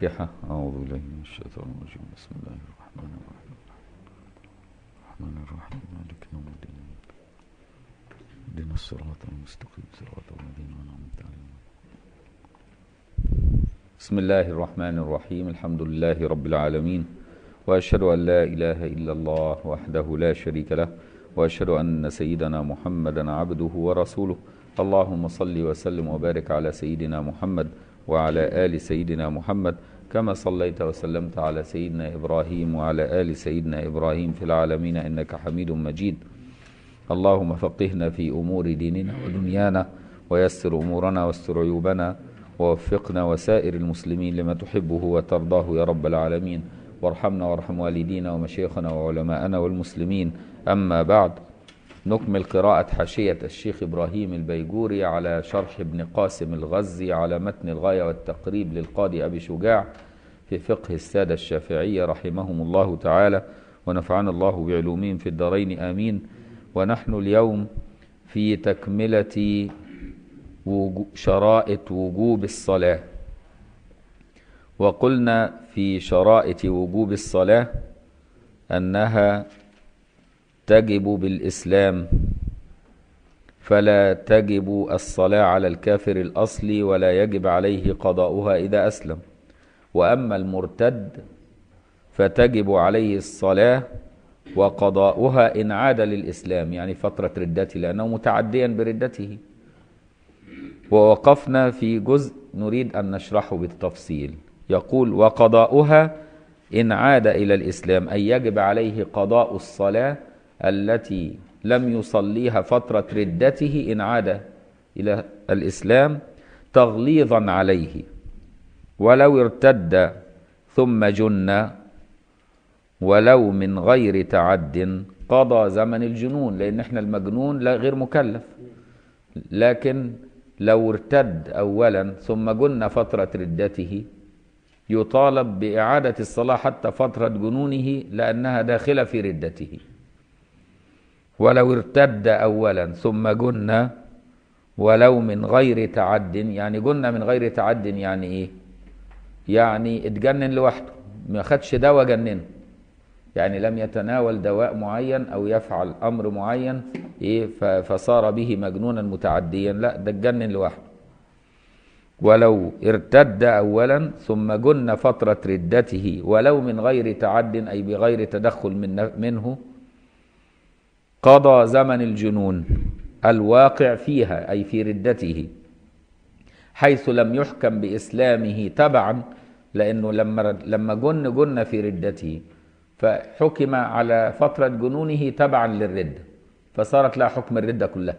الفاتحة أعوذ بالله من الشيطان الرجيم بسم الله الرحمن الرحيم الرحمن الرحيم مالك يوم الدين اهدنا الصراط المستقيم صراط الذين أنعمت عليهم بسم الله الرحمن الرحيم الحمد لله رب العالمين وأشهد أن لا إله إلا الله وحده لا شريك له وأشهد أن سيدنا محمدا عبده ورسوله اللهم صل وسلم وبارك على سيدنا محمد وعلى آل سيدنا محمد كما صليت وسلمت على سيدنا إبراهيم وعلى آل سيدنا إبراهيم في العالمين إنك حميد مجيد اللهم فقهنا في أمور ديننا ودنيانا ويسر أمورنا واستر عيوبنا ووفقنا وسائر المسلمين لما تحبه وترضاه يا رب العالمين وارحمنا وارحم والدينا ومشايخنا وعلماءنا والمسلمين أما بعد نكمل قراءة حاشية الشيخ إبراهيم البيجوري على شرح ابن قاسم الغزي على متن الغاية والتقريب للقاضي أبي شجاع في فقه السادة الشافعية رحمهم الله تعالى ونفعنا الله بعلومهم في الدارين آمين ونحن اليوم في تكملة شرائط وجوب الصلاة وقلنا في شرائط وجوب الصلاة أنها تجب بالإسلام فلا تجب الصلاة على الكافر الأصلي ولا يجب عليه قضاؤها إذا أسلم وأما المرتد فتجب عليه الصلاة وقضاؤها إن عاد للإسلام يعني فترة ردته لأنه متعديا بردته ووقفنا في جزء نريد أن نشرحه بالتفصيل يقول وقضاؤها إن عاد إلى الإسلام أي يجب عليه قضاء الصلاة التي لم يصليها فترة ردته إن عاد إلى الإسلام تغليظا عليه ولو ارتد ثم جن ولو من غير تعد قضى زمن الجنون لأن احنا المجنون لا غير مكلف لكن لو ارتد أولا ثم جن فترة ردته يطالب بإعادة الصلاة حتى فترة جنونه لأنها داخلة في ردته ولو ارتد أولا ثم جن ولو من غير تعد يعني جن من غير تعد يعني إيه يعني اتجنن لوحده ما خدش دواء جننه يعني لم يتناول دواء معين أو يفعل أمر معين إيه فصار به مجنونا متعديا لا ده اتجنن لوحده ولو ارتد أولا ثم جن فترة ردته ولو من غير تعد أي بغير تدخل من منه قضى زمن الجنون الواقع فيها أي في ردته حيث لم يحكم بإسلامه تبعا لأنه لما لما جن جن في ردته فحكم على فترة جنونه تبعا للردة فصارت لها حكم الردة كلها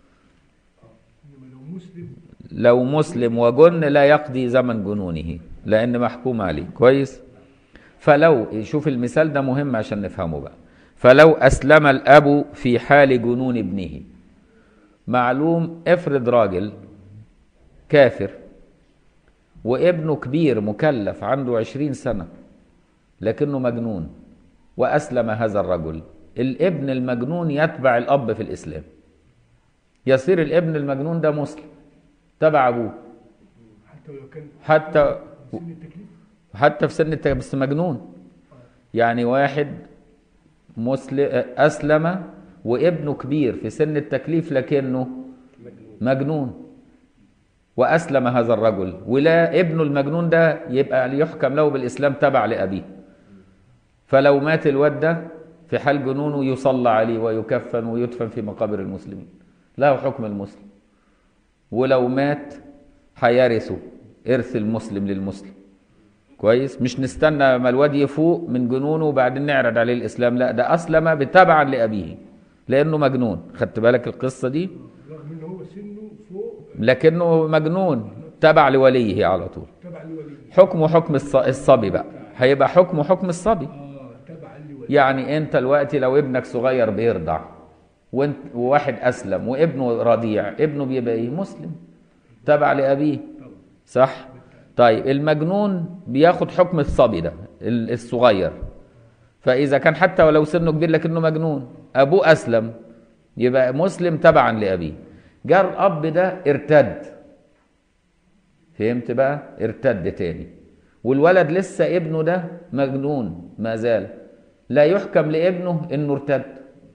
لو مسلم وجن لا يقضي زمن جنونه لأن محكوم عليه كويس فلو شوف المثال ده مهم عشان نفهمه بقى فلو أسلم الأب في حال جنون ابنه معلوم افرض راجل كافر وابنه كبير مكلف عنده عشرين سنة لكنه مجنون وأسلم هذا الرجل الابن المجنون يتبع الأب في الإسلام يصير الابن المجنون ده مسلم تبع أبوه حتى ولو كان حتى في سن التكليف حتى في سن التكليف بس مجنون يعني واحد مسلم أسلم وابنه كبير في سن التكليف لكنه مجنون وأسلم هذا الرجل ولا ابنه المجنون ده يبقى يحكم له بالإسلام تبع لأبيه فلو مات الواد ده في حال جنونه يصلى عليه ويكفن ويدفن في مقابر المسلمين له حكم المسلم ولو مات هيرثه إرث المسلم للمسلم كويس مش نستنى ما الواد يفوق من جنونه وبعدين نعرض عليه الاسلام لا ده اسلم بتبعا لابيه لانه مجنون خدت بالك القصه دي رغم ان هو سنه فوق لكنه مجنون تبع لوليه على طول تبع لوليه حكمه حكم الص- الصبي بقى هيبقى حكمه حكم الصبي اه تبع لوليه يعني انت دلوقتي لو ابنك صغير بيرضع وانت وواحد اسلم وابنه رضيع ابنه بيبقى ايه مسلم تبع لابيه صح طيب المجنون بياخد حكم الصبي ده ال- الصغير فاذا كان حتى ولو سنه كبير لكنه مجنون ابوه اسلم يبقى مسلم تبعا لابيه جاء الاب ده ارتد فهمت بقى ارتد تاني والولد لسه ابنه ده مجنون ما زال لا يحكم لابنه انه ارتد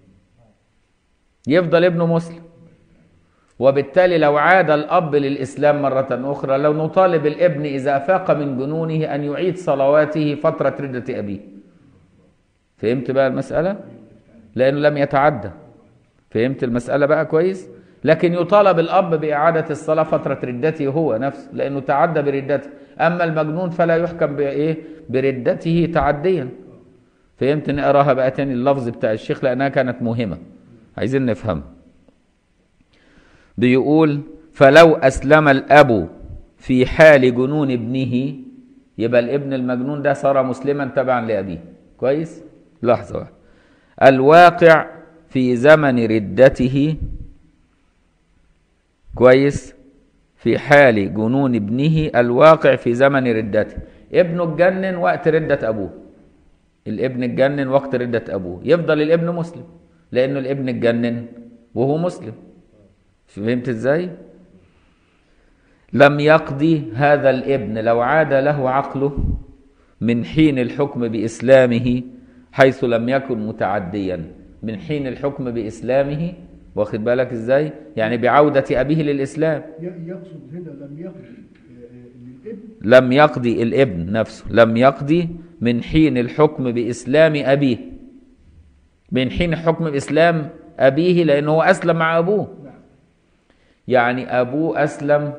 يفضل ابنه مسلم وبالتالي لو عاد الاب للاسلام مره اخرى لو نطالب الابن اذا افاق من جنونه ان يعيد صلواته فتره رده ابيه فهمت بقى المساله لانه لم يتعدى فهمت المساله بقى كويس لكن يطالب الاب باعاده الصلاه فتره ردته هو نفسه لانه تعدى بردته اما المجنون فلا يحكم بايه بردته تعديا فهمت نقراها بقى تاني اللفظ بتاع الشيخ لانها كانت مهمه عايزين نفهمها بيقول فلو أسلم الأب في حال جنون ابنه يبقى الابن المجنون ده صار مسلما تبعا لأبيه كويس لحظة واحدة الواقع في زمن ردته كويس في حال جنون ابنه الواقع في زمن ردته ابنه اتجنن وقت ردة أبوه الابن اتجنن وقت ردة أبوه يفضل الابن مسلم لأنه الابن اتجنن وهو مسلم فهمت ازاي لم يقضي هذا الابن لو عاد له عقله من حين الحكم باسلامه حيث لم يكن متعديا من حين الحكم باسلامه واخد بالك ازاي يعني بعوده ابيه للاسلام ي- يقصد هنا لم يقضي آه، آه، للابن لم يقضي الابن نفسه لم يقضي من حين الحكم باسلام ابيه من حين الحكم باسلام ابيه لانه هو اسلم مع ابوه نعم يعني ابوه اسلم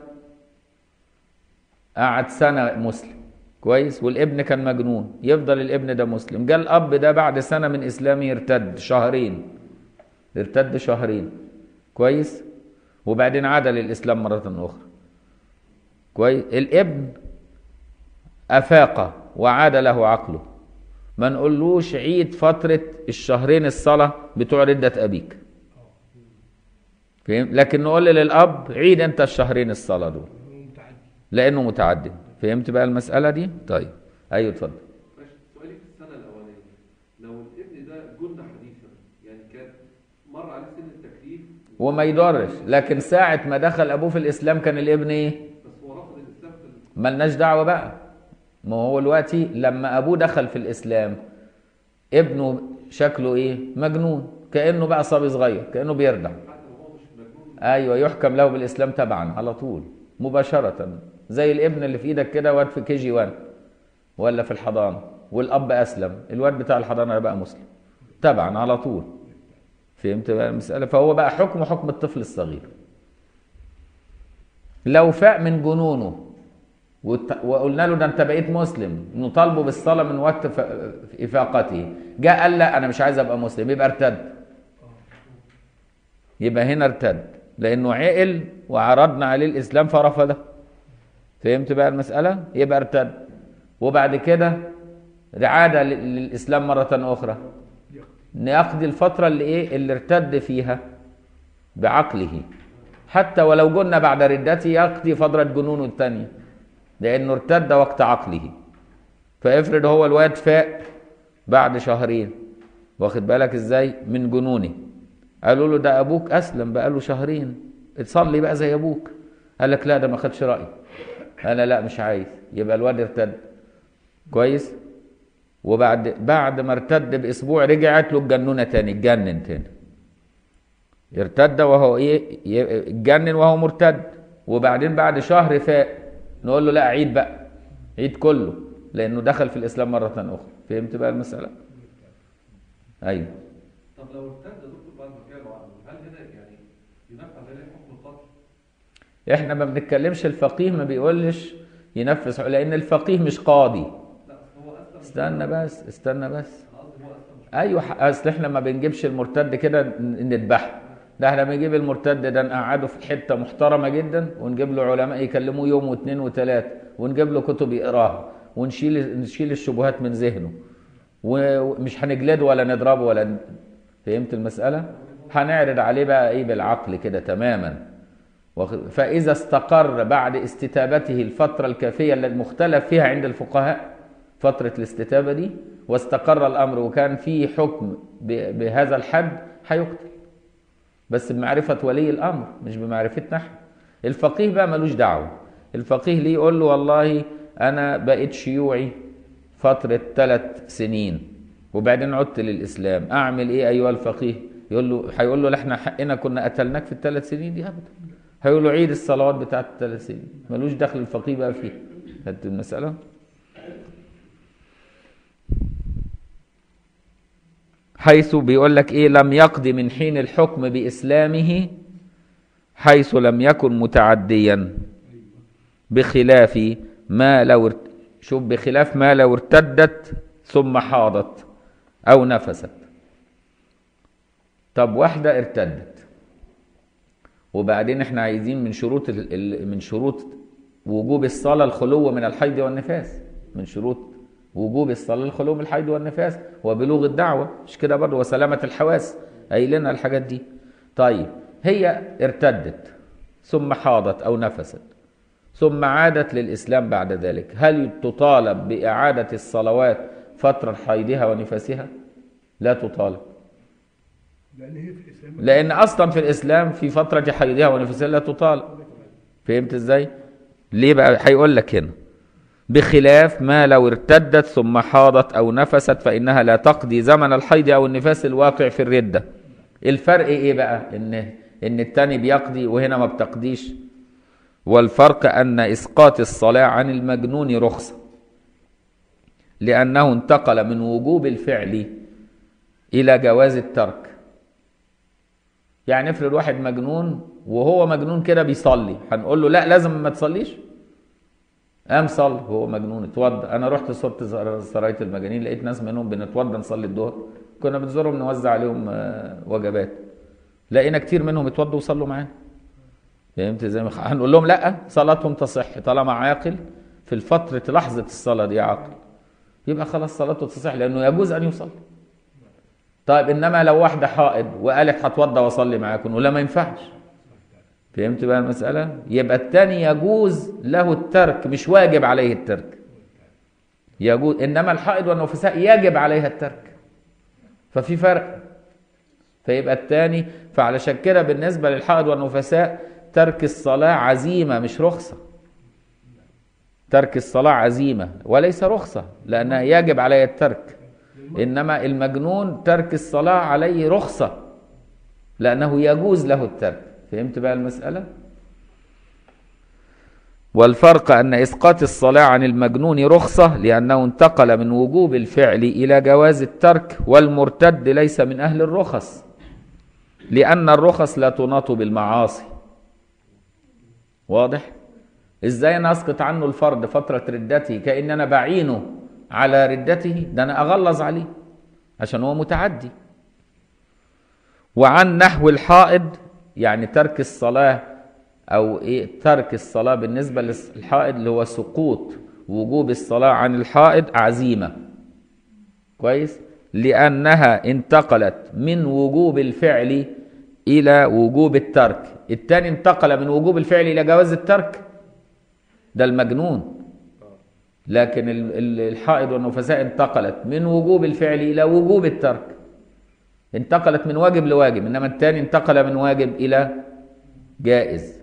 قعد سنه مسلم كويس والابن كان مجنون يفضل الابن ده مسلم جاء الاب ده بعد سنه من اسلامه ارتد شهرين ارتد شهرين كويس وبعدين عاد للاسلام مره اخرى كويس الابن افاق وعاد له عقله ما نقولوش عيد فتره الشهرين الصلاه بتوع رده ابيك فهم لكن نقول للاب عيد انت الشهرين الصلاه دول هو متعدي لانه متعدد فهمت بقى المساله دي طيب ايوه اتفضل ماشي سؤالي في السنة الأولانية لو الابن ده جن حديثا يعني كان مر عليه سن التكليف وما يضرش لكن ساعه ما دخل ابوه في الاسلام كان الابن ايه بس هو رفض الإسلام في ال- ملناش دعوه بقى ما هو دلوقتي لما ابوه دخل في الاسلام ابنه شكله ايه مجنون كانه بقى صبي صغير كانه بيرضع حتى لو هو مش مجنون ايوه يحكم له بالاسلام تبعا على طول مباشره زي الابن اللي في ايدك كده واد في كي جي 1 ولا في الحضانه والاب اسلم الواد بتاع الحضانه بقى مسلم تبعا على طول فهمت بقى المساله فهو بقى حكمه حكم الطفل الصغير لو فاق من جنونه وت- وقلنا له ده انت بقيت مسلم نطالبه بالصلاه من وقت ف- افاقته جاء قال لا انا مش عايز ابقى مسلم يبقى ارتد يبقى هنا ارتد لانه عقل وعرضنا عليه الاسلام فرفضه فهمت بقى المساله يبقى ارتد وبعد كده عاد لل- للاسلام مره اخرى نقضي الفتره اللي ايه اللي ارتد فيها بعقله حتى ولو قلنا بعد ردته يقضي فتره جنونه الثانيه لانه ارتد وقت عقله فافرض هو الواد فاق بعد شهرين واخد بالك ازاي من جنونه قالوا له ده ابوك اسلم بقى له شهرين تصلي بقى زي ابوك قال لك لا ده ما خدش رايي انا لا مش عايز يبقى الواد ارتد كويس وبعد بعد ما ارتد باسبوع رجعت له الجنونه تاني اتجنن تاني ارتد وهو ايه ي- اتجنن وهو مرتد وبعدين بعد شهر فاق نقول له لا عيد بقى عيد كله لانه دخل في الاسلام مره اخرى فهمت بقى المساله ايوه طب لو ارتد يا دكتور بعد ما كان عقله هل هنا يعني ينفذ عليه حكم القتل؟ احنا ما بنتكلمش الفقيه ما بيقولش ينفذ لان الفقيه مش قاضي لا أصل هو أسلم استنى بس استنى بس أنا قصدي هو أسلم مش ايوه ح- اصل احنا ما بنجيبش المرتد كده ن- نذبحه ده احنا بنجيب المرتد ده نقعده في حته محترمه جدا ونجيب له علماء يكلموه يوم واثنين وثلاثه ونجيب له كتب يقراها ونشيل نشيل الشبهات من ذهنه و- ومش هنجلده ولا نضربه ولا ن- فهمت المساله هنعرض عليه بقى ايه بالعقل كده تماما واخد- فاذا استقر بعد استتابته الفتره الكافيه اللي المختلف فيها عند الفقهاء فتره الاستتابه دي واستقر الامر وكان في حكم ب- بهذا الحد هيقتل بس بمعرفه ولي الامر مش بمعرفتنا احنا الفقيه بقى ملوش دعوه الفقيه ليه يقول له والله انا بقيت شيوعي فتره ثلاث سنين وبعدين عدت للاسلام اعمل ايه ايها الفقيه يقول له هيقول له لا احنا حقنا كنا قتلناك في الثلاث سنين دي ابدا هيقول له عيد الصلوات بتاعت الثلاث سنين ملوش دخل الفقيه بقى فيه خدت المساله حيث بيقول لك ايه لم يقضي من حين الحكم باسلامه حيث لم يكن متعديا بخلاف ما لو ارت- شوف بخلاف ما لو ارتدت ثم حاضت او نفست طب واحده ارتدت وبعدين احنا عايزين من شروط ال- ال- من شروط وجوب الصلاه الخلو من الحيض والنفاس من شروط وجوب الصلاه الخلو من الحيض والنفاس وبلوغ الدعوه مش كده برضه وسلامه الحواس قايل لنا الحاجات دي طيب هي ارتدت ثم حاضت او نفست ثم عادت للاسلام بعد ذلك هل تطالب باعاده الصلوات فتره حيضها ونفاسها لا تطالب لان هي في الاسلام لان اصلا في الاسلام في فتره حيضها ونفاسها لا تطالب فهمت ازاي ليه بقى هيقول لك هنا بخلاف ما لو ارتدت ثم حاضت او نفست فانها لا تقضي زمن الحيض او النفاس الواقع في الرده الفرق ايه بقى ان ان التاني بيقضي وهنا ما بتقضيش والفرق ان اسقاط الصلاه عن المجنون رخصه لانه انتقل من وجوب الفعل الى جواز الترك يعني افرض واحد مجنون وهو مجنون كده بيصلي هنقول له لا لازم ما تصليش قام صلى هو مجنون اتوضى انا رحت صرت زر- سرايه المجانين لقيت ناس منهم بنتوضى نصلي الظهر كنا بنزورهم نوزع عليهم آه، وجبات لقينا كتير منهم اتوضوا وصلوا معانا فهمت زي ما هنقول لهم لا صلاتهم تصح طالما عاقل في الفترة لحظة الصلاة دي عاقل يبقى خلاص صلاته تصح لأنه يجوز أن يصلي طيب إنما لو واحدة حائض وقالت هتوضى وأصلي معاكم ولا ما ينفعش فهمت بقى المسألة يبقى التاني يجوز له الترك مش واجب عليه الترك يجوز إنما الحائض والنفساء يجب عليها الترك ففي فرق فيبقى التاني فعلشان كده بالنسبة للحائض والنفساء ترك الصلاة عزيمة مش رخصة ترك الصلاة عزيمة وليس رخصة لأنها يجب عليه الترك إنما المجنون ترك الصلاة عليه رخصة لأنه يجوز له الترك فهمت بقى المسألة؟ والفرق أن إسقاط الصلاة عن المجنون رخصة لأنه انتقل من وجوب الفعل إلى جواز الترك والمرتد ليس من أهل الرخص لأن الرخص لا تناط بالمعاصي واضح؟ إزاي أنا أسقط عنه الفرد فترة ردته كأن أنا بعينه على ردته ده أنا أغلظ عليه عشان هو متعدي وعن نحو الحائض يعني ترك الصلاة أو إيه ترك الصلاة بالنسبة للحائض اللي هو سقوط وجوب الصلاة عن الحائض عزيمة كويس لأنها انتقلت من وجوب الفعل إلى وجوب الترك الثاني انتقل من وجوب الفعل إلى جواز الترك ده المجنون لكن ال- ال- الحائض والنفساء انتقلت من وجوب الفعل إلى وجوب الترك انتقلت من واجب لواجب إنما الثاني انتقل من واجب إلى جائز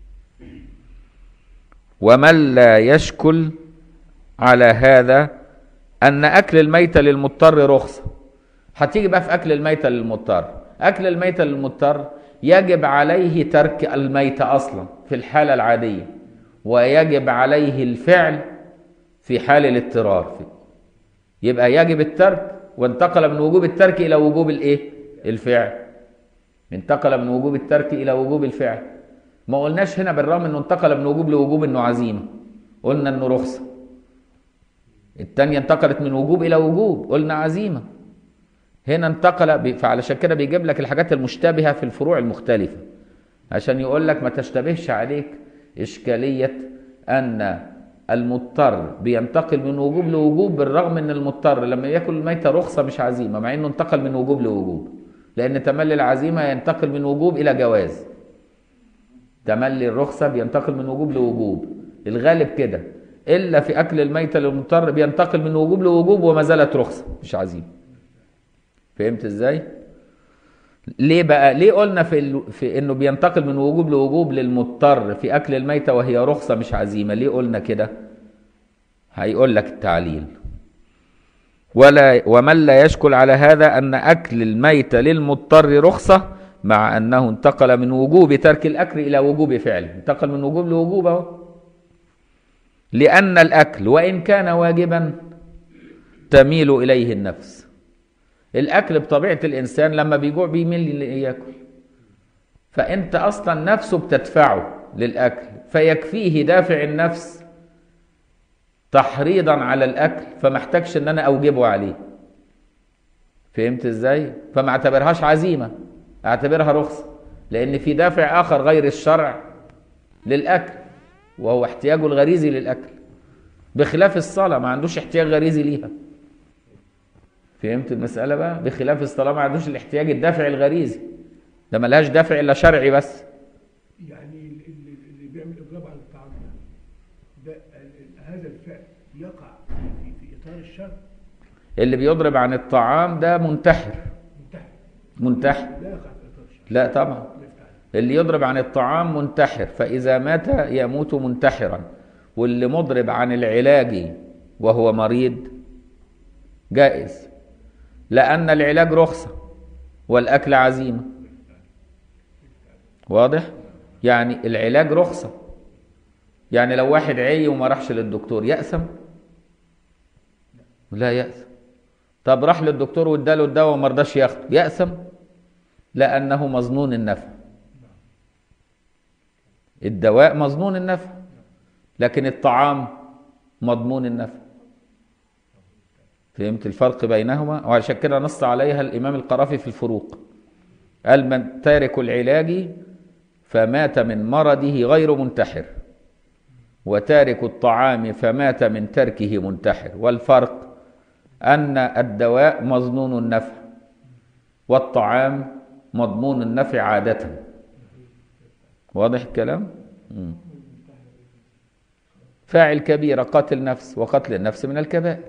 ومن لا يشكل على هذا أن أكل الميتة للمضطر رخصة هتيجي بقى في أكل الميتة للمضطر أكل الميتة للمضطر يجب عليه ترك الميتة أصلا في الحالة العادية ويجب عليه الفعل في حال الاضطرار يبقى يجب الترك وانتقل من وجوب الترك إلى وجوب الإيه؟ الفعل انتقل من وجوب الترك إلى وجوب الفعل ما قلناش هنا بالرغم انه انتقل من وجوب لوجوب انه عزيمه قلنا انه رخصه الثانيه انتقلت من وجوب الى وجوب قلنا عزيمه هنا انتقل ب... فعلشان كده بيجيب لك الحاجات المشتبهه في الفروع المختلفه عشان يقول لك ما تشتبهش عليك اشكاليه ان المضطر بينتقل من وجوب لوجوب بالرغم ان المضطر لما ياكل الميته رخصه مش عزيمه مع انه انتقل من وجوب لوجوب لان تملي العزيمه ينتقل من وجوب الى جواز تملي الرخصة بينتقل من وجوب لوجوب الغالب كده إلا في أكل الميتة للمضطر بينتقل من وجوب لوجوب وما زالت رخصة مش عزيمة فهمت إزاي؟ ليه بقى؟ ليه قلنا في, ال... في إنه بينتقل من وجوب لوجوب للمضطر في أكل الميتة وهي رخصة مش عزيمة؟ ليه قلنا كده؟ هيقول لك التعليل ولا ومن لا يشكل على هذا أن أكل الميت للمضطر رخصة مع أنه انتقل من وجوب ترك الأكل إلى وجوب فعله انتقل من وجوب لوجوب أهو لأن الأكل وإن كان واجبا تميل إليه النفس الأكل بطبيعة الإنسان لما بيجوع بيميل ياكل فأنت أصلا نفسه بتدفعه للأكل فيكفيه دافع النفس تحريضا على الأكل فما احتاجش إن أنا أوجبه عليه فهمت إزاي؟ فما اعتبرهاش عزيمة اعتبرها رخصة لأن في دافع آخر غير الشرع للأكل وهو احتياجه الغريزي للأكل بخلاف الصلاة ما عندوش احتياج غريزي ليها فهمت المسألة بقى بخلاف الصلاة ما عندوش الاحتياج الدافع الغريزي ده ملهاش دافع إلا شرعي بس يعني ال- ال- اللي بيعمل اضراب على الطعام ده ده ال- ال- هذا الفعل يقع في في اطار الشر اللي بيضرب عن الطعام ده منتحر منتهي منتحر لا يقع في اطار الشر لا طبعا لا يفتح عليه. اللي يضرب عن الطعام منتحر فإذا مات يموت منتحرا واللي مضرب عن العلاج وهو مريض جائز لأن العلاج رخصة والأكل عزيمة واضح؟ يعني العلاج رخصة يعني لو واحد عي وما راحش للدكتور يأثم؟ لا يأثم طب راح للدكتور واداله الدواء وما رضاش ياخده يأثم؟ لأنه مظنون النفع الدواء مظنون النفع لكن الطعام مضمون النفع فهمت الفرق بينهما وعشان كده نص عليها الإمام القرافي في الفروق قال من تارك العلاج فمات من مرضه غير منتحر وتارك الطعام فمات من تركه منتحر والفرق أن الدواء مظنون النفع والطعام مضمون النفع عادة واضح الكلام؟ مم. فاعل كبيرة قتل نفس وقتل النفس من الكبائر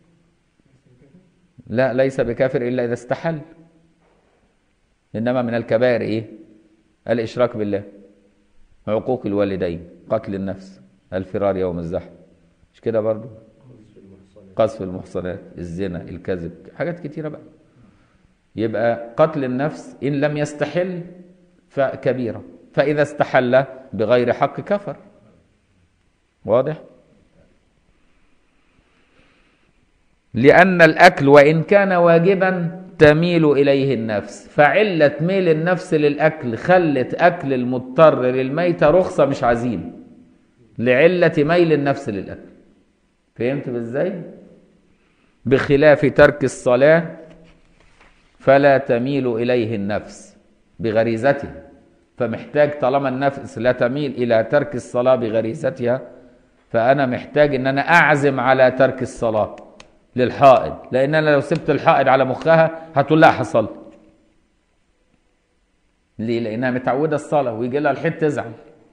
لا ليس بكافر إلا إذا استحل إنما من الكبائر إيه الإشراك بالله عقوق الوالدين قتل النفس الفرار يوم الزحف مش كده برضو قذف المحصنات الزنا الكذب حاجات كتيرة بقى يبقى قتل النفس إن لم يستحل فكبيرة فإذا استحل بغير حق كفر واضح لأن الأكل وإن كان واجبا تميل إليه النفس فعلة ميل النفس للأكل خلت أكل المضطر للميتة رخصة مش عزيمة لعلة ميل النفس للأكل فهمت ازاي؟ بخلاف ترك الصلاة فلا تميل إليه النفس بغريزتها فمحتاج طالما النفس لا تميل إلى ترك الصلاة بغريزتها فأنا محتاج إن أنا أعزم على ترك الصلاة للحائض لأن أنا لو سبت الحائض على مخها هتقول لا حصل ليه؟ لأنها متعودة الصلاة ويجي لها الحيض تزعل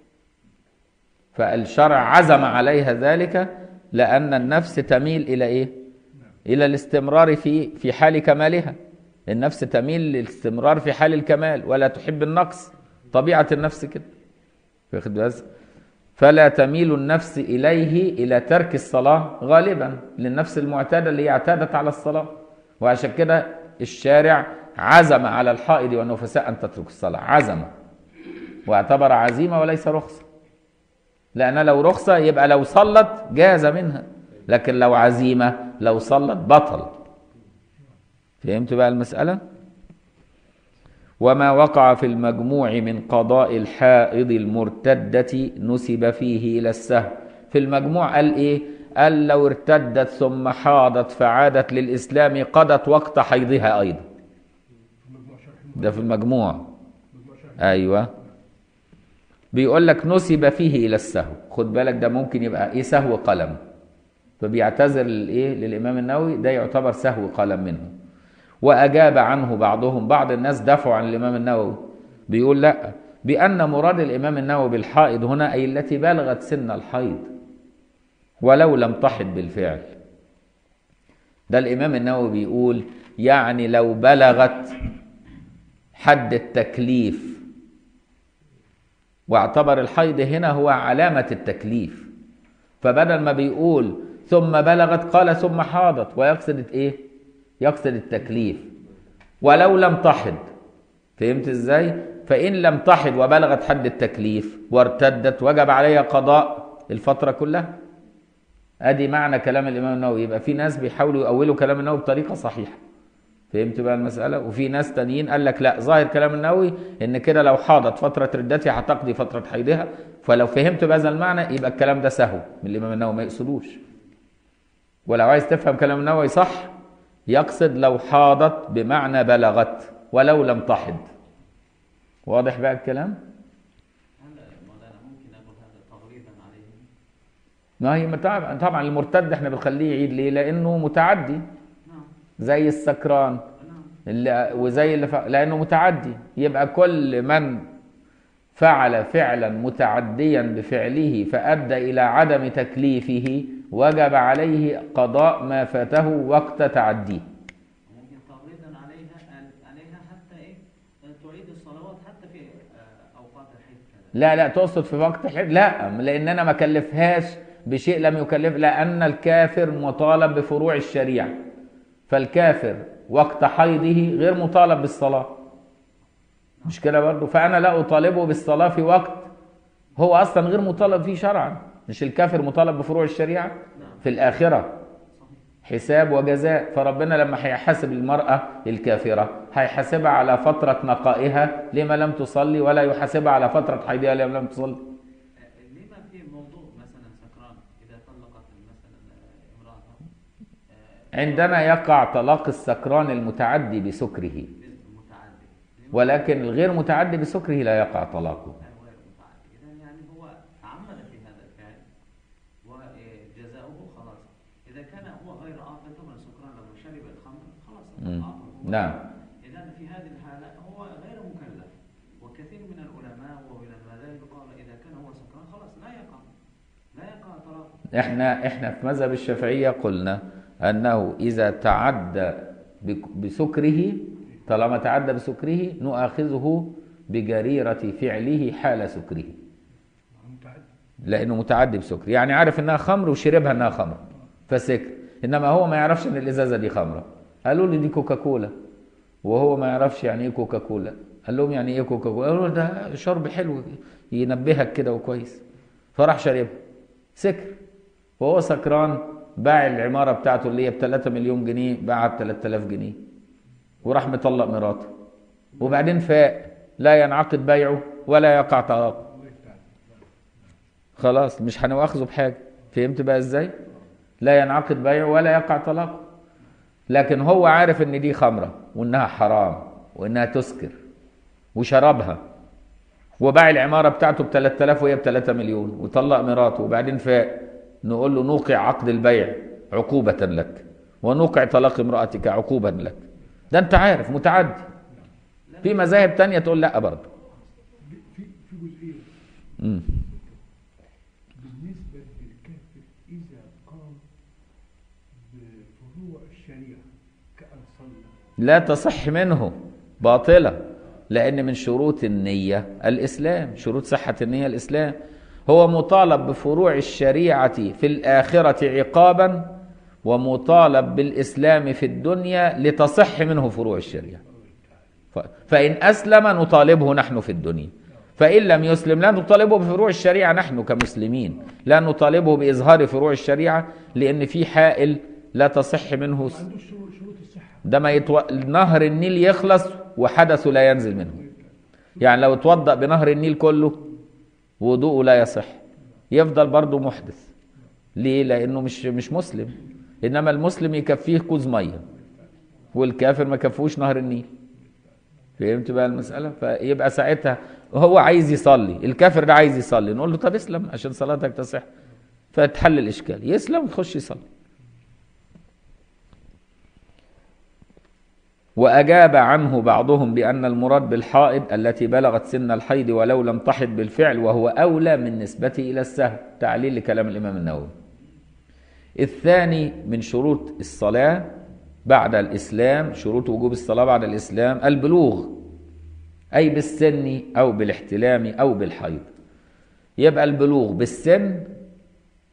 فالشرع عزم عليها ذلك لأن النفس تميل إلى إيه؟ إلى الاستمرار في في حال كمالها النفس تميل للاستمرار في حال الكمال ولا تحب النقص طبيعة النفس كده واخد بالك؟ فلا تميل النفس إليه إلى ترك الصلاة غالبا للنفس المعتادة اللي هي اعتادت على الصلاة وعشان كده الشارع عزم على الحائض والنفساء أن تترك الصلاة عزم واعتبر عزيمة وليس رخصة لأن لو رخصة يبقى لو صلت جاز منها لكن لو عزيمة لو صلت بطل فهمت بقى المسألة وما وقع في المجموع من قضاء الحائض المرتدة نسب فيه إلى السهو في المجموع قال إيه قال لو ارتدت ثم حاضت فعادت للإسلام قضت وقت حيضها أيضا مجموع شرح ده في المجموع مجموع شرح أيوة بيقول لك نسب فيه إلى السهو خد بالك ده ممكن يبقى إيه سهو قلم فبيعتذر للإيه للإمام النووي ده يعتبر سهو قلم منه وأجاب عنه بعضهم بعض الناس دافعوا عن الإمام النووي بيقول لا بأن مراد الإمام النووي بالحائض هنا أي التي بلغت سن الحيض ولو لم تحض بالفعل ده الإمام النووي بيقول يعني لو بلغت حد التكليف واعتبر الحيض هنا هو علامة التكليف فبدل ما بيقول ثم بلغت قال ثم حاضت ويقصد ايه يقصد التكليف ولو لم تحض فهمت ازاي فان لم تحض وبلغت حد التكليف وارتدت وجب عليها قضاء الفتره كلها ادي معنى كلام الامام النووي يبقى في ناس بيحاولوا يؤولوا كلام النووي بطريقه صحيحه فهمت بقى المساله وفي ناس تانيين قال لك لا ظاهر كلام النووي ان كده لو حاضت فتره ردتها هتقضي فتره حيضها فلو فهمت بهذا المعنى يبقى الكلام ده سهو من الامام النووي ما يقصدوش ولو عايز تفهم كلام النووي صح يقصد لو حاضت بمعنى بلغت ولو لم تحض واضح بقى الكلام هل مولانا ممكن اقول هذا تغريبا عليهم؟ ما هي طبعا طبعا المرتد احنا بنخليه يعيد ليه لانه متعدي نعم زي السكران نعم اللي وزي اللي فعل لانه متعدي يبقى كل من فعل فعلا متعديا بفعله فادى الى عدم تكليفه وجب عليه قضاء ما فاته وقت تعديه ممكن تغريبا عليها عليها حتى ايه تعيد الصلوات حتى في آه، اوقات الحيض كذا لا لا تقصد في وقت حد لا لان انا ما كلفهاش بشيء لم يكلف لان الكافر مطالب بفروع الشريعه فالكافر وقت حيضه غير مطالب بالصلاه مش كده برضه فانا لا اطالبه بالصلاه في وقت هو اصلا غير مطالب فيه شرعا مش الكافر مطالب بفروع الشريعه في الاخره حساب وجزاء فربنا لما هيحاسب المرأة الكافرة هيحاسبها على فترة نقائها لما لم تصلي ولا يحاسبها على فترة حيضها لما لم تصلي آه، لما في موضوع مثلا سكران اذا طلقت مثلا آه، امراته آه، عندنا يقع طلاق السكران المتعدي بسكره متعدد ولكن الغير متعدي بسكره لا يقع طلاقه غير متعدد اذا يعني هو تعمد في هذا الفعل وجزاؤه خلاص اذا كان هو غير عاقل طبعا سكران لما شرب الخمر خلاص مم. عاقل هو نعم اذا في هذه الحاله هو غير مكلف وكثير من العلماء ومن المذاهب قال اذا كان هو سكران خلاص لا يقع لا يقع طلاقه احنا احنا في مذهب الشافعية قلنا انه اذا تعدى بك- بسكره طالما تعدى بسكره نؤاخذه بجريرة فعله حال سكره متعدد لانه متعدي بسكر يعني عارف انها خمر وشربها انها خمر فسكر انما هو ما يعرفش ان الازازه دي خمره قالوا له دي كوكاكولا وهو ما يعرفش يعني ايه كوكاكولا قال لهم يعني ايه كوكاكولا قالوا له ده شرب حلو ينبهك كده وكويس فراح شربها سكر وهو سكران باع العماره بتاعته اللي هي ب 3 مليون جنيه باعها ب 3000 جنيه وراح مطلق مراته وبعدين فاق لا ينعقد بيعه ولا يقع طلاقه الله يفتح خلاص مش هنواخذه بحاجه فهمت بقى ازاي لا ينعقد بيعه ولا يقع طلاق لكن هو عارف ان دي خمره وانها حرام وانها تسكر وشربها وباع العماره بتاعته ب 3000 وهي ب 3 مليون وطلق مراته وبعدين فاق نقول له نوقع عقد البيع عقوبه لك ونوقع طلاق امراتك عقوبه لك ده انت عارف متعدي في مذاهب تانية تقول لا برضه في في جزئيه مم. بالنسبه للكافر اذا قام بفروع الشريعه كان صلى لا تصح منه باطلة لأن من شروط النية الإسلام شروط صحة النية الإسلام هو مطالب بفروع الشريعة في الآخرة عقابا ومطالب بالإسلام في الدنيا لتصح منه فروع الشريعة ف- فإن أسلم نطالبه نحن في الدنيا فإن لم يسلم لا نطالبه بفروع الشريعة نحن كمسلمين لا نطالبه بإظهار فروع الشريعة لأن في حائل لا تصح منه ما عندوش شروط شروط الصحه ده ما يتو... نهر النيل يخلص وحدثه لا ينزل منه يعني لو اتوضأ بنهر النيل كله وضوءه لا يصح يفضل برضه محدث ليه لانه مش مش مسلم انما المسلم يكفيه كوز ميه والكافر ما كفوش نهر النيل فهمت بقى المساله فيبقى ساعتها هو عايز يصلي الكافر ده عايز يصلي نقول له طب اسلم عشان صلاتك تصح فتحل الاشكال يسلم ويخش يصلي وأجاب عنه بعضهم بأن المراد بالحائض التي بلغت سن الحيض ولو لم تحض بالفعل وهو أولى من نسبته إلى السهو تعليل لكلام الإمام النووي الثاني من شروط الصلاة بعد الإسلام شروط وجوب الصلاة بعد الإسلام البلوغ أي بالسن أو بالاحتلام أو بالحيض يبقى البلوغ بالسن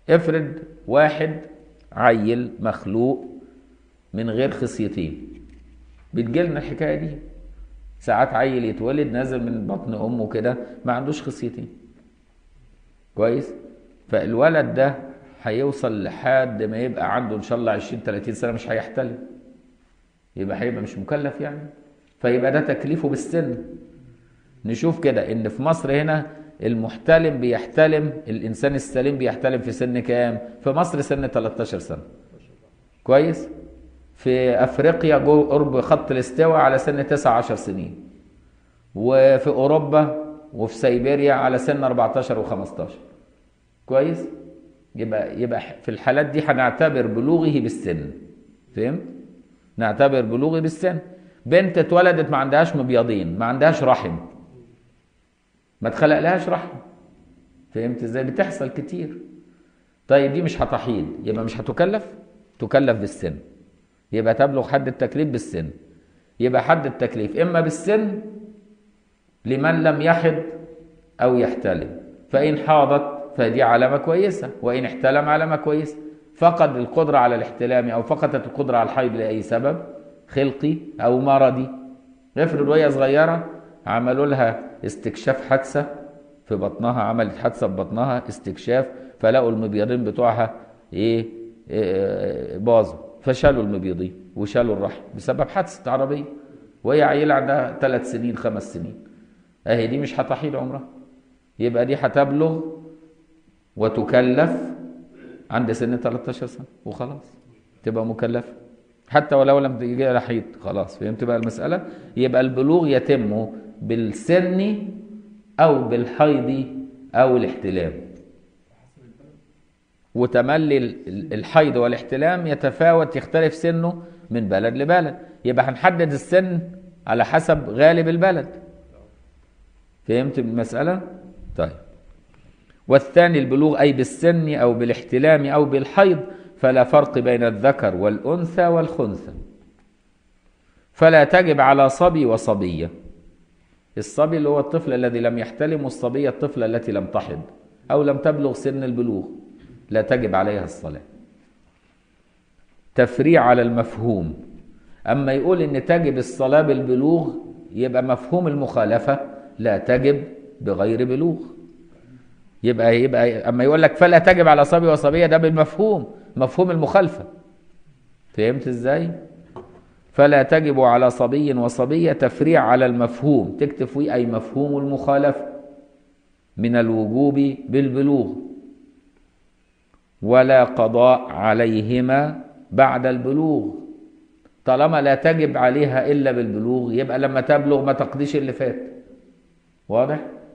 افرض واحد عيل مخلوق من غير خصيتين بتجيلنا الحكايه دي ساعات عيل يتولد نازل من بطن امه كده ما عندوش خصيتين كويس فالولد ده هيوصل لحد ما يبقى عنده ان شاء الله 20 30 سنه مش هيحتلم يبقى هيبقى مش مكلف يعني فيبقى ده تكليفه بالسن نشوف كده ان في مصر هنا المحتلم بيحتلم الانسان السليم بيحتلم في سن كام في مصر سن 13 سنه كويس في افريقيا جو قرب خط الاستواء على سن 9 10 سنين وفي اوروبا وفي سيبيريا على سن 14 و15 كويس يبقى يبقى في الحالات دي هنعتبر بلوغه بالسن فهمت نعتبر بلوغه بالسن بنت اتولدت ما عندهاش مبيضين ما عندهاش رحم ما اتخلق لهاش رحم فهمت ازاي بتحصل كتير طيب دي مش هتحيض يبقى مش هتكلف تكلف بالسن يبقى تبلغ حد التكليف بالسن يبقى حد التكليف اما بالسن لمن لم يحض او يحتلم فان حاضت فدي علامه كويسه وان احتلم علامه كويسه فقد القدره على الاحتلام او فقدت القدره على الحيض لاي سبب خلقي او مرضي افرض وهي صغيره عملوا لها استكشاف حادثه في بطنها عملت حادثه في بطنها استكشاف فلقوا المبيضين بتوعها ايه, إيه باظوا فشالوا المبيضين وشالوا الرحم بسبب حادثه عربيه وهي عيله عندها ثلاث سنين خمس سنين اهي دي مش هتحيل عمرها يبقى دي هتبلغ وتكلف عند سن 13 سنه وخلاص تبقى مكلفه حتى ولو لم تجي لها حيض خلاص فهمت بقى المساله يبقى البلوغ يتم بالسن او بالحيض او الاحتلام وتملي الحيض والاحتلام يتفاوت يختلف سنه من بلد لبلد يبقى هنحدد السن على حسب غالب البلد فهمت المسألة؟ طيب والثاني البلوغ أي بالسن أو بالاحتلام أو بالحيض فلا فرق بين الذكر والأنثى والخنثى فلا تجب على صبي وصبية الصبي اللي هو الطفل الذي لم يحتلم والصبية الطفلة التي لم تحض أو لم تبلغ سن البلوغ لا تجب عليها الصلاة تفريع على المفهوم أما يقول إن تجب الصلاة بالبلوغ يبقى مفهوم المخالفة لا تجب بغير بلوغ يبقى يبقى اما يقول لك فلا تجب على صبي وصبيه ده بالمفهوم مفهوم المخالفه فهمت ازاي فلا تجب على صبي وصبيه تفريع على المفهوم تكتب فيه اي مفهوم المخالفه من الوجوب بالبلوغ ولا قضاء عليهما بعد البلوغ طالما لا تجب عليها الا بالبلوغ يبقى لما تبلغ ما تقضيش اللي فات واضح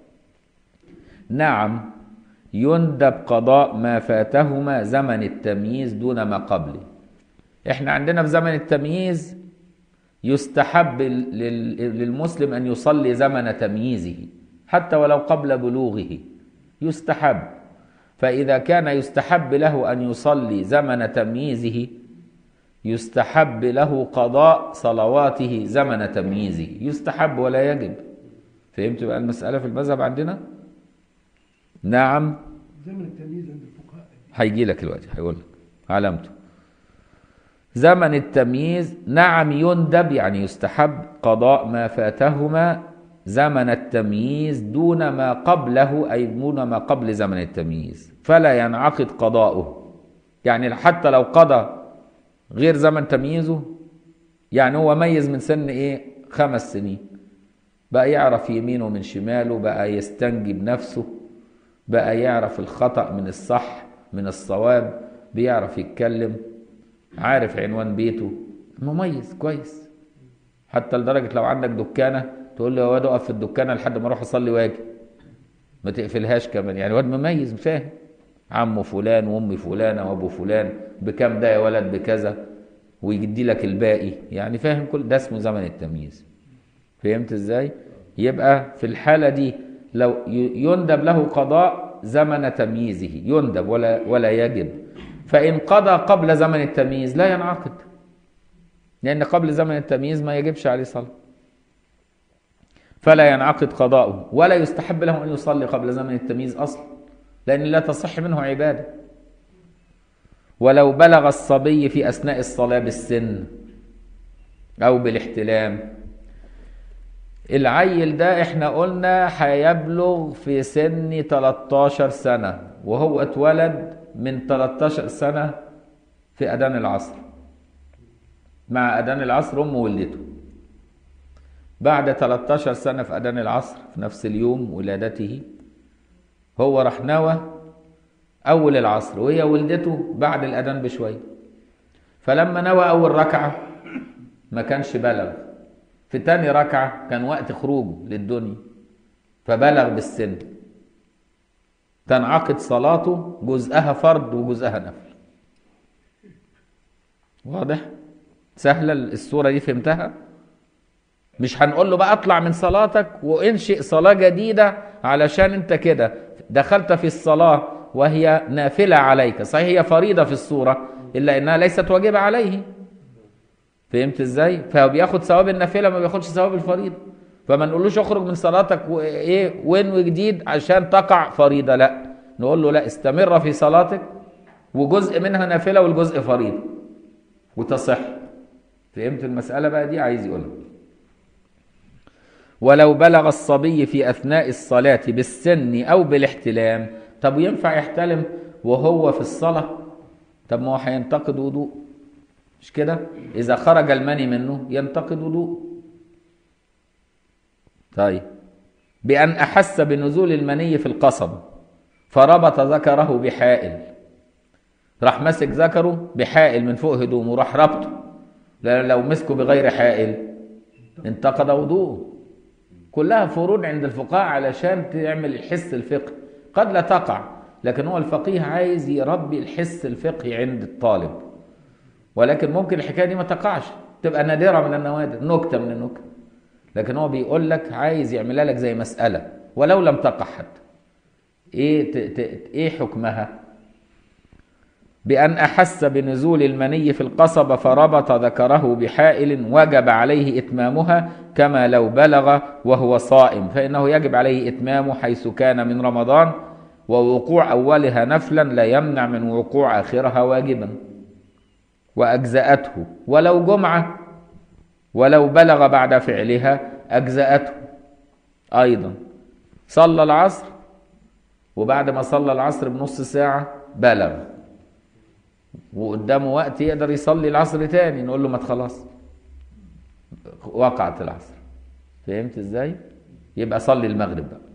نعم يندب قضاء ما فاتهما زمن التمييز دون ما قبله احنا عندنا في زمن التمييز يستحب للمسلم ان يصلي زمن تمييزه حتى ولو قبل بلوغه يستحب فاذا كان يستحب له ان يصلي زمن تمييزه يستحب له قضاء صلواته زمن تمييزه يستحب ولا يجب فهمت بقى المسألة في المذهب عندنا؟ نعم زمن التمييز عند الفقهاء هيجي لك دلوقتي هيقول لك علامته زمن التمييز نعم يندب يعني يستحب قضاء ما فاتهما زمن التمييز دون ما قبله أي دون ما قبل زمن التمييز فلا ينعقد قضاؤه يعني حتى لو قضى غير زمن تمييزه يعني هو ميز من سن ايه خمس سنين بقى يعرف يمينه من شماله بقى يستنجي بنفسه بقى يعرف الخطأ من الصح من الصواب بيعرف يتكلم عارف عنوان بيته مميز كويس حتى لدرجة لو عندك دكانة تقول له يا واد اقف في الدكانة لحد ما اروح اصلي واجي ما تقفلهاش كمان يعني واد مميز فاهم عمه فلان وام فلانة وابو فلان بكام ده يا ولد بكذا ويدي لك الباقي يعني فاهم كل ده اسمه زمن التمييز فهمت ازاي يبقى في الحالة دي لو يندب له قضاء زمن تمييزه يندب ولا ولا يجب فإن قضى قبل زمن التمييز لا ينعقد لأن قبل زمن التمييز ما يجبش عليه صلاة فلا ينعقد قضاؤه ولا يستحب له أن يصلي قبل زمن التمييز أصلا لأن لا تصح منه عبادة ولو بلغ الصبي في أثناء الصلاة بالسن أو بالاحتلام العيل ده احنا قلنا هيبلغ في سن 13 سنة وهو اتولد من 13 سنة في أذان العصر مع أذان العصر أمه ولدته بعد 13 سنة في أذان العصر في نفس اليوم ولادته هو راح نوى أول العصر وهي ولدته بعد الأذان بشوية فلما نوى أول ركعة ما كانش بلغ في تاني ركعة كان وقت خروجه للدنيا فبلغ بالسن تنعقد صلاته جزءها فرض وجزءها نفل واضح سهلة الصورة دي فهمتها مش هنقول له بقى اطلع من صلاتك وانشئ صلاة جديدة علشان انت كده دخلت في الصلاة وهي نافلة عليك صحيح هي فريضة في الصورة إلا إنها ليست واجبة عليه فهمت ازاي فبياخد ثواب النافله ما بياخدش ثواب الفريضه فما نقولوش اخرج من صلاتك وايه وين جديد عشان تقع فريضه لا نقول له لا استمر في صلاتك وجزء منها نافله والجزء فريضه وتصح فهمت المساله بقى دي عايز يقولها ولو بلغ الصبي في اثناء الصلاه بالسن او بالاحتلام طب ينفع يحتلم وهو في الصلاه طب ما هو هينتقد وضوء مش كده اذا خرج المني منه ينتقد وضوء طيب بان احس بنزول المني في القصب فربط ذكره بحائل راح ماسك ذكره بحائل من فوق هدومه وراح ربطه لأن لو مسكه بغير حائل انتقد وضوءه كلها فروض عند الفقهاء علشان تعمل الحس الفقهي قد لا تقع لكن هو الفقيه عايز يربي الحس الفقهي عند الطالب ولكن ممكن الحكايه دي ما تقعش تبقى نادره من النوادر نكته من النكت لكن هو بيقول لك عايز يعملها لك زي مساله ولو لم تقع حتى ايه ت... ت... ايه حكمها بأن أحس بنزول المني في القصبة فربط ذكره بحائل وجب عليه إتمامها كما لو بلغ وهو صائم فإنه يجب عليه إتمامه حيث كان من رمضان ووقوع أولها نفلا لا يمنع من وقوع آخرها واجبا وأجزأته ولو جمعة ولو بلغ بعد فعلها أجزأته أيضا صلى العصر وبعد ما صلى العصر بنص ساعة بلغ وقدامه وقت يقدر يصلي العصر تاني نقول له ما خلاص وقعت العصر فهمت ازاي يبقى صلي المغرب بقى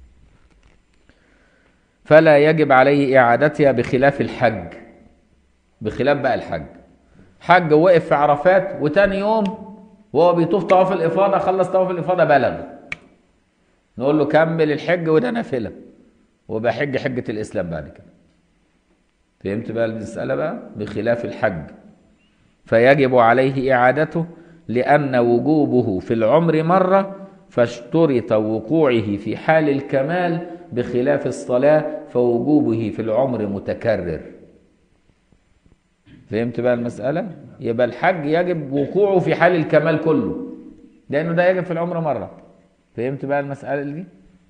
فلا يجب عليه اعادتها بخلاف الحج بخلاف بقى الحج حج وقف في عرفات وتاني يوم وهو بيطوف طواف الافاضه خلص طواف الافاضه بلغ نقول له كمل الحج وده نافله وبحج حجه الاسلام بعد كده فهمت بقى المسألة بقى بخلاف الحج فيجب عليه إعادته لأن وجوبه في العمر مرة فاشترط وقوعه في حال الكمال بخلاف الصلاة فوجوبه في العمر متكرر فهمت بقى المسألة يبقى الحج يجب وقوعه في حال الكمال كله لأنه ده يجب في العمر مرة فهمت بقى المسألة دي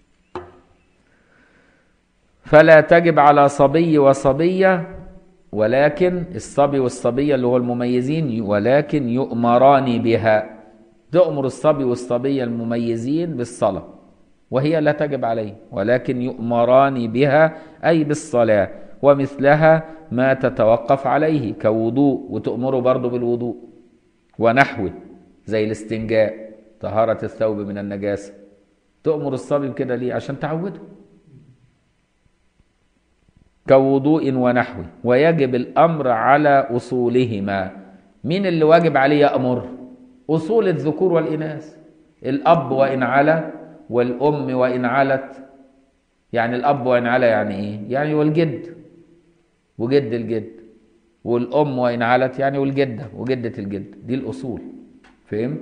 فلا تجب على صبي وصبية ولكن الصبي والصبية اللي هو المميزين ولكن يؤمران بها تؤمر الصبي والصبية المميزين بالصلاة وهي لا تجب عليه ولكن يؤمران بها أي بالصلاة ومثلها ما تتوقف عليه كوضوء وتؤمره برضه بالوضوء ونحوه زي الاستنجاء طهارة الثوب من النجاسة تؤمر الصبي بكده ليه عشان تعوده كوضوء ونحوه ويجب الأمر على أصولهما مين اللي واجب عليه يأمر أصول الذكور والإناث الأب وإن علا والأم وإن علت يعني الأب وإن علا يعني إيه يعني والجد وجد الجد والأم وإن علت يعني والجدة وجدة الجد دي الأصول فهمت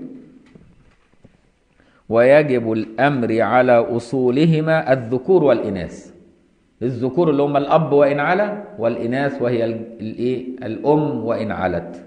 ويجب الأمر على أصولهما الذكور والإناث الذكور اللي هم الاب وان علا والاناث وهي الايه الام وان علت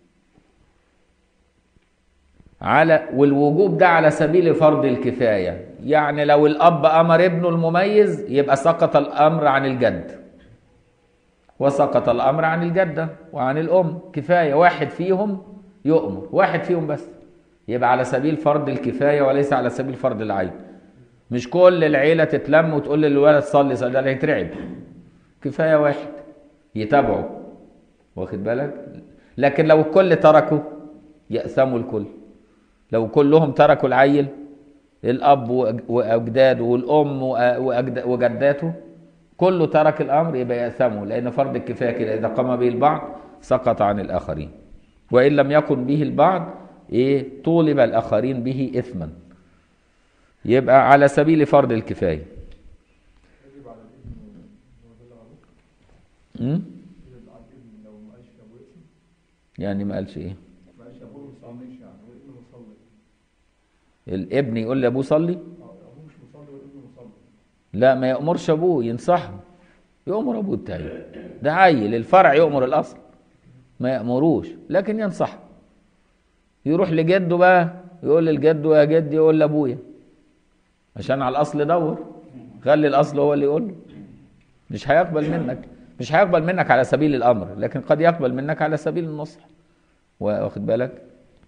على والوجوب ده على سبيل فرض الكفايه يعني لو الاب امر ابنه المميز يبقى سقط الامر عن الجد وسقط الامر عن الجده وعن الام كفايه واحد فيهم يؤمر واحد فيهم بس يبقى على سبيل فرض الكفايه وليس على سبيل فرض العين مش كل العيله تتلم وتقول للولد صلي صلي ده هيترعب كفايه واحد يتابعه واخد بالك لكن لو الكل تركوا يأثموا الكل لو كلهم تركوا العيل الاب وأج- واجداده والام وأ- وأجد- وجداته كله ترك الامر يبقى يأثموا لان فرض الكفايه كده اذا قام به البعض سقط عن الاخرين وان لم يكن به البعض ايه طولب الاخرين به اثما يبقى على سبيل فرض الكفايه يجب على الابن هو ده اللي عليه م? يجب على الابن لو ما قالش ابوه اسم يعني ما قالش ايه ما قالش ابوه ما صليش يعني والابن مصلي الابن يقول لابوه صلي اه ابوه مش مصلي والابن مصلي لا ما يأمرش ابوه ينصحه يأمر ابوه التاني ده عيل الفرع يأمر الاصل ما يأمروش لكن ينصحه يروح لجده بقى يقول للجد يا جد يقول لابويا عشان على الاصل دور خلي الاصل هو اللي يقول له مش هيقبل منك مش هيقبل منك على سبيل الامر لكن قد يقبل منك على سبيل النصح واخد بالك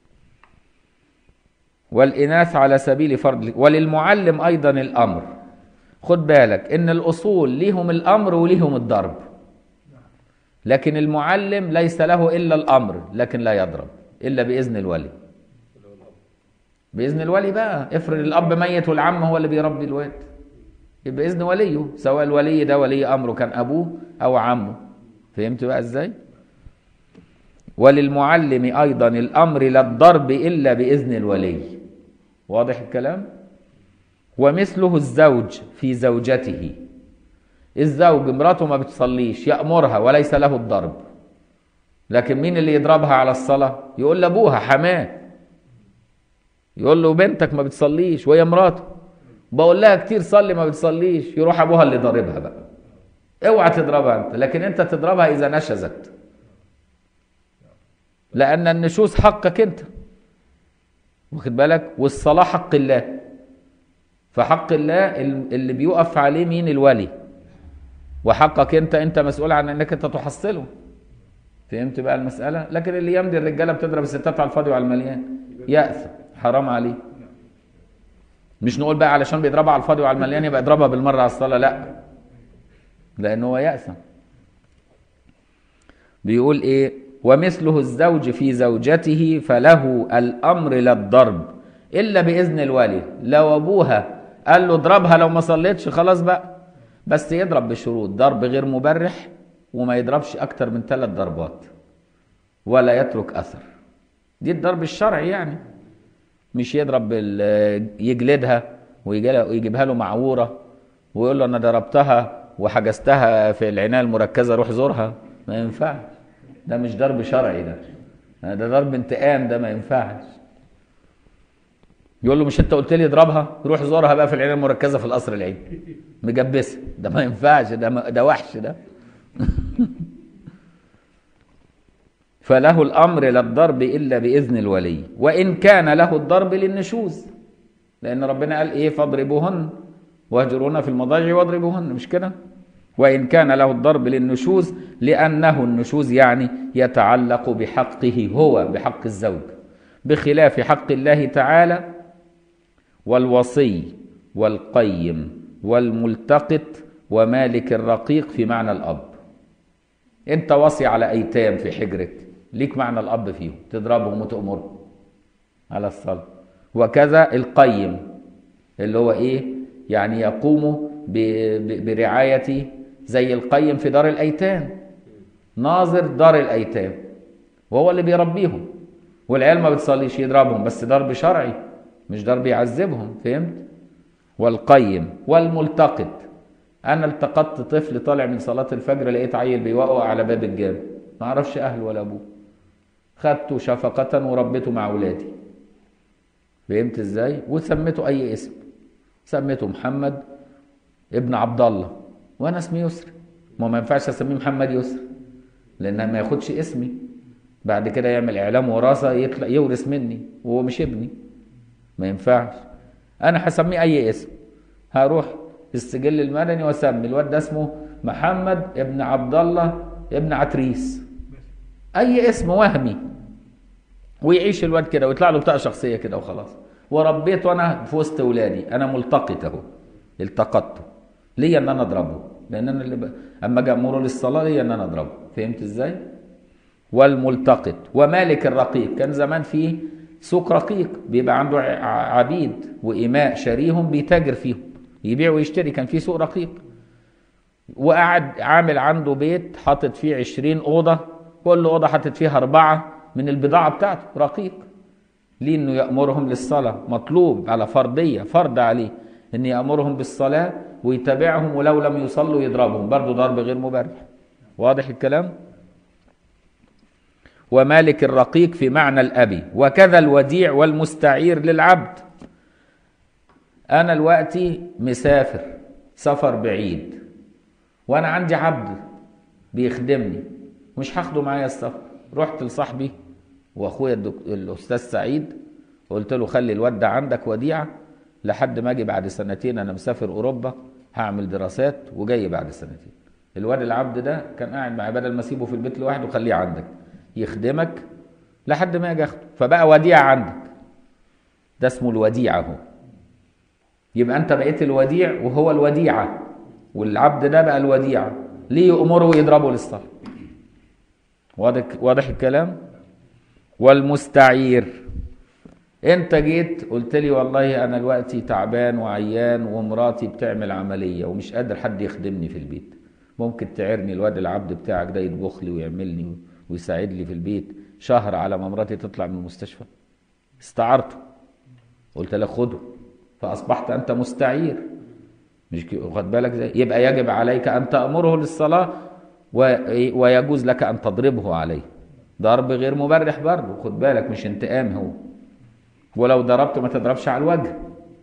والإناث على سبيل فرض وللمعلم أيضا الأمر خد بالك إن الأصول ليهم الأمر وليهم الضرب لكن المعلم ليس له إلا الأمر لكن لا يضرب إلا بإذن الولي بإذن الولي بقى افرض الأب ميت والعم هو اللي بيربي الواد يبقى بإذن وليه سواء الولي ده ولي أمره كان أبوه أو عمه فهمت بقى إزاي؟ وللمعلم أيضا الأمر لا الضرب إلا بإذن الولي واضح الكلام ومثله الزوج في زوجته الزوج مراته ما بتصليش يأمرها وليس له الضرب لكن مين اللي يضربها على الصلاة يقول لأبوها حماه يقول له بنتك ما بتصليش وهي مراته بقول لها كتير صلي ما بتصليش يروح أبوها اللي ضاربها بقى اوعى تضربها انت لكن انت تضربها اذا نشزت لأن النشوز حقك أنت واخد بالك والصلاة حق الله فحق الله اللي بيقف عليه مين الولي وحقك أنت أنت مسؤول عن أنك أنت تحصله فهمت بقى المسألة لكن اللي يمضي الرجالة بتضرب الستات على الفاضي وعلى المليان يأثم حرام عليه مش نقول بقى علشان بيضربها على الفاضي وعلى المليان يبقى يضربها بالمرة على الصلاة لا لأن هو يأثم بيقول إيه ومثله الزوج في زوجته فله الامر لا الضرب الا باذن الوالي لو ابوها قال له اضربها لو ما صليتش خلاص بقى بس يضرب بشروط ضرب غير مبرح وما يضربش اكتر من ثلاث ضربات ولا يترك اثر دي الضرب الشرعي يعني مش يضرب بال- يجلدها ويجيبها له معوره ويقول له انا ضربتها وحجزتها في العنايه المركزه روح زورها ما ينفعش ده مش ضرب شرعي ده ده ضرب انتقام ده ما ينفعش يقول له مش انت قلت لي اضربها روح زورها بقى في العنايه المركزه في القصر العيني مجبسه ده ما ينفعش ده ما ده وحش ده فله الامر لا الضرب الا باذن الولي وان كان له الضرب للنشوز لان ربنا قال ايه فاضربوهن واهجروهن في المضاجع واضربوهن مش كده وإن كان له الضرب للنشوز لأنه النشوز يعني يتعلق بحقه هو بحق الزوج بخلاف حق الله تعالى والوصي والقيم والملتقط ومالك الرقيق في معنى الأب أنت وصي على أيتام في حجرك ليك معنى الأب فيهم تضربهم وتأمرهم على الصلاة وكذا القيم اللي هو إيه يعني يقوم برعاية زي القيم في دار الأيتام ناظر دار الأيتام وهو اللي بيربيهم والعيال ما بتصليش يضربهم بس ضرب شرعي مش ضرب يعذبهم فهمت والقيم والملتقط انا التقطت طفل طالع من صلاه الفجر لقيت عيل بيوقع على باب الجامع ما اعرفش اهله ولا ابوه خدته شفقه وربيته مع اولادي فهمت ازاي وسميته اي اسم سميته محمد ابن عبد الله وانا اسمي يسري ما ما ينفعش اسميه محمد يسري لان ما ياخدش اسمي بعد كده يعمل اعلام وراثه يطلع يورث مني وهو مش ابني ما ينفعش انا هسميه اي اسم هروح السجل المدني واسمي الواد ده اسمه محمد ابن عبد الله ابن عتريس بس اي اسم وهمي ويعيش الواد كده ويطلع له بطاقه شخصيه كده وخلاص وربيته انا في وسط ولادي انا ملتقط اهو التقطته ليا ان انا اضربه لان انا اللي ب... اما اجي امره للصلاه ليا ان انا اضربه فهمت ازاي والملتقط ومالك الرقيق كان زمان فيه سوق رقيق بيبقى عنده ع- عبيد وإماء شاريهم بيتاجر فيهم يبيع ويشتري كان في سوق رقيق وقعد عامل عنده بيت حاطط فيه عشرين أوضة كل أوضة حاطط فيها أربعة من البضاعة بتاعته رقيق ليه انه يأمرهم للصلاة مطلوب على فرضية فرض عليه ان يأمرهم بالصلاة ويتابعهم ولو لم يصلوا يضربهم برضه ضرب غير مبرح واضح الكلام ومالك الرقيق في معنى الأبي وكذا الوديع والمستعير للعبد أنا دلوقتي مسافر سفر بعيد وأنا عندي عبد بيخدمني مش هاخده معايا السفر رحت لصاحبي واخويا الدك... الاستاذ سعيد قلت له خلي الواد ده عندك وديعه لحد ما اجي بعد سنتين انا مسافر اوروبا هعمل دراسات وجاي بعد سنتين الواد العبد ده كان قاعد معايا بدل ما اسيبه في البيت لوحده خليه عندك يخدمك لحد ما اجي اخده فبقى وديعه عندك ده اسمه الوديعه اهو يبقى انت بقيت الوديع وهو الوديعه والعبد ده بقى الوديعه ليه يأمره ويضربه للصلاه واضح واضح الكلام والمستعير انت جيت قلت لي والله انا دلوقتي تعبان وعيان ومراتي بتعمل عمليه ومش قادر حد يخدمني في البيت ممكن تعيرني الواد العبد بتاعك ده يطبخ لي ويعملني ويساعد لي في البيت شهر على ما مراتي تطلع من المستشفى استعرته قلت لك خده فاصبحت انت مستعير مش كي- واخد بالك زي يبقى يجب عليك ان تامره للصلاه و- ويجوز لك ان تضربه عليه ضرب غير مبرح برضه خد بالك مش انتقام هو ولو ضربته ما تضربش على الوجه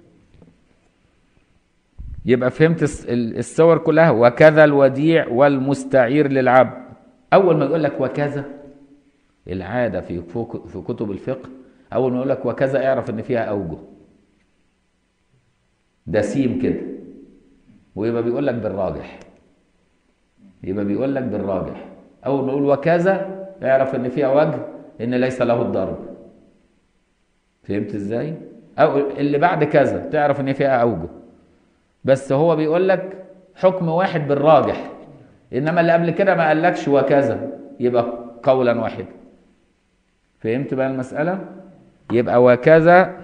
يبقى فهمت الس- ال- الصور كلها وكذا الوديع والمستعير للعبد اول ما يقول لك وكذا العاده في فوق- في كتب الفقه اول ما يقول لك وكذا اعرف ان فيها اوجه ده سيم كده ويبقى بيقول لك بالراجح يبقى بيقول لك بالراجح اول ما يقول وكذا اعرف ان فيها وجه ان ليس له الضرب فهمت ازاي او اللي بعد كذا تعرف ان فيها اوجه بس هو بيقول لك حكم واحد بالراجح انما اللي قبل كده ما قالكش وكذا يبقى قولا واحدا فهمت بقى المسألة يبقى وكذا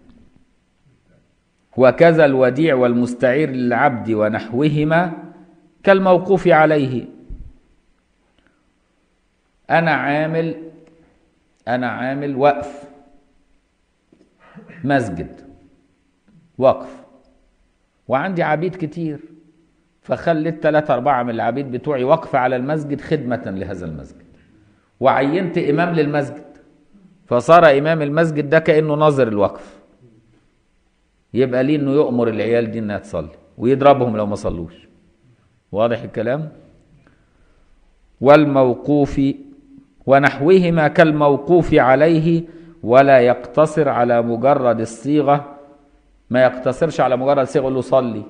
وكذا الوديع والمستعير للعبد ونحوهما كالموقوف عليه انا عامل انا عامل وقف مسجد وقف وعندي عبيد كتير فخليت ثلاثة أربعة من العبيد بتوعي وقف على المسجد خدمة لهذا المسجد وعينت إمام للمسجد فصار إمام المسجد ده كأنه ناظر الوقف يبقى ليه إنه يؤمر العيال دي إنها تصلي ويضربهم لو ما صلوش واضح الكلام والموقوف ونحوهما كالموقوف عليه ولا يقتصر على مجرد الصيغة ما يقتصرش على مجرد صيغة يقول له صلي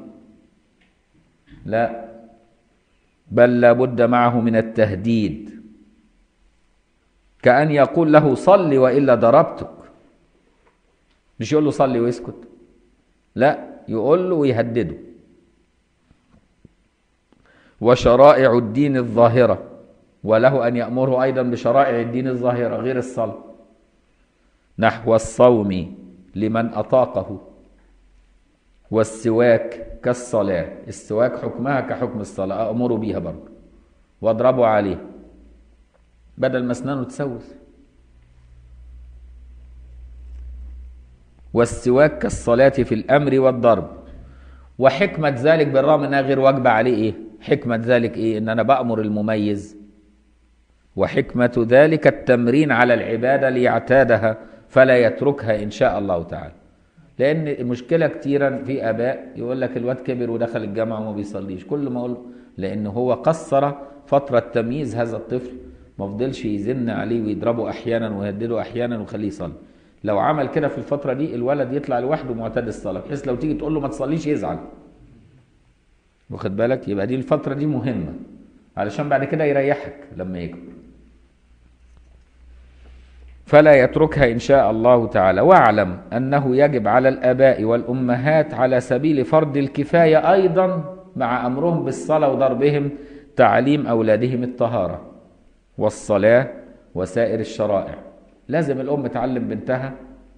لا بل لابد معه من التهديد كأن يقول له صلي وإلا ضربتك مش يقول له صلي ويسكت لا يقول له ويهدده وشرائع الدين الظاهرة وله أن يأمره أيضا بشرائع الدين الظاهرة غير الصلاة نحو الصوم لمن أطاقه والسواك كالصلاة السواك حكمها كحكم الصلاة أأمره بيها برضه واضربه عليه بدل ما اسنانه تسوس والسواك كالصلاة في الأمر والضرب وحكمة ذلك بالرغم انها غير واجبة عليه ايه؟ حكمة ذلك ايه؟ ان انا بأمر المميز وحكمة ذلك التمرين على العبادة ليعتادها فلا يتركها إن شاء الله تعالى لأن المشكلة كتيرا في آباء يقول لك الواد كبر ودخل الجامعة وما بيصليش كل ما أقول لأن هو قصر فترة تمييز هذا الطفل ما فضلش يزن عليه ويضربه أحيانا ويهدده أحيانا ويخليه يصلي لو عمل كده في الفترة دي الولد يطلع لوحده معتاد الصلاة بحيث لو تيجي تقول له ما تصليش يزعل واخد بالك يبقى دي الفترة دي مهمة علشان بعد كده يريحك لما يكبر فلا يتركها إن شاء الله تعالى واعلم أنه يجب على الآباء والأمهات على سبيل فرض الكفاية أيضا مع أمرهم بالصلاة وضربهم تعليم أولادهم الطهارة والصلاة وسائر الشرائع لازم الأم تعلم بنتها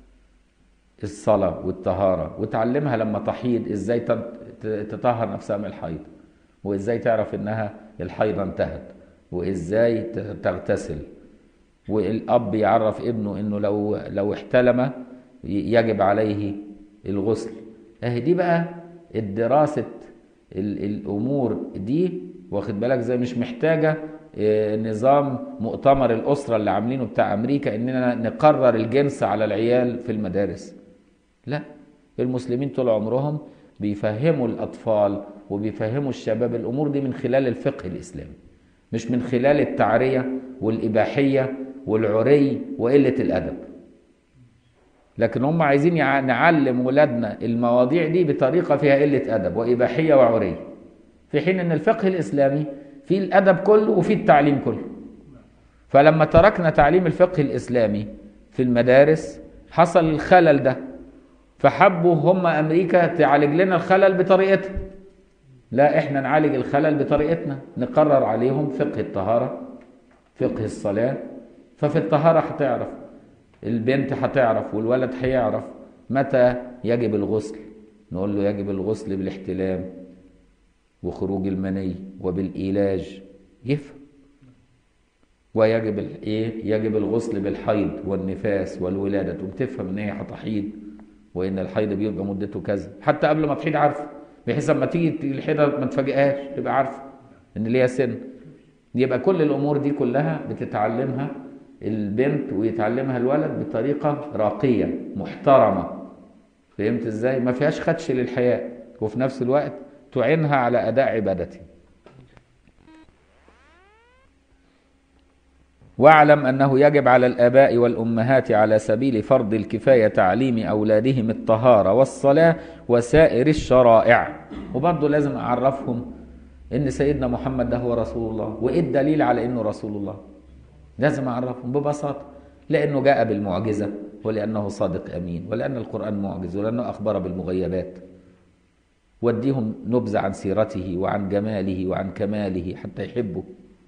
الصلاة والطهارة وتعلمها لما تحيض ازاي تت- تطهر نفسها من الحيض وازاي تعرف انها الحيضة انتهت وازاي ت- تغتسل والاب يعرف ابنه انه لو لو احتلم ي- يجب عليه الغسل اهي دي بقى الدراسة ال- الامور دي واخد بالك زي مش محتاجة آه، نظام مؤتمر الاسرة اللي عاملينه بتاع امريكا اننا نقرر الجنس على العيال في المدارس لا المسلمين طول عمرهم بيفهموا الأطفال وبيفهموا الشباب الأمور دي من خلال الفقه الإسلامي مش من خلال التعرية والإباحية والعري وقلة الأدب لكن هم عايزين يع- نعلم ولادنا المواضيع دي بطريقة فيها قلة أدب وإباحية وعري في حين أن الفقه الإسلامي فيه الأدب كله وفيه التعليم كله فلما تركنا تعليم الفقه الإسلامي في المدارس حصل الخلل ده فحبوا هم أمريكا تعالج لنا الخلل بطريقتها لا احنا نعالج الخلل بطريقتنا نقرر عليهم فقه الطهارة فقه الصلاة ففي الطهارة هتعرف البنت هتعرف والولد هيعرف متى يجب الغسل نقول له يجب الغسل بالاحتلام وخروج المني وبالإيلاج يفهم ويجب ال- ايه يجب الغسل بالحيض والنفاس والولاده تقوم تفهم ان هي هتحيض وان الحيض بيبقى مدته كذا حتى قبل ما تحيض عارفه بحيث لما تيجي الحيضه ما تفاجئهاش تبقى عارفه ان ليها سن يبقى كل الامور دي كلها بتتعلمها البنت ويتعلمها الولد بطريقه راقيه محترمه فهمت ازاي ما فيهاش خدش للحياء وفي نفس الوقت تعينها على اداء عبادته واعلم انه يجب على الاباء والامهات على سبيل فرض الكفايه تعليم اولادهم الطهاره والصلاه وسائر الشرائع وبرضه لازم اعرفهم ان سيدنا محمد ده هو رسول الله وايه الدليل على انه رسول الله لازم اعرفهم ببساطه لانه جاء بالمعجزه ولانه صادق امين ولان القران معجز ولانه اخبر بالمغيبات وديهم نبذه عن سيرته وعن جماله وعن كماله حتى يحبوا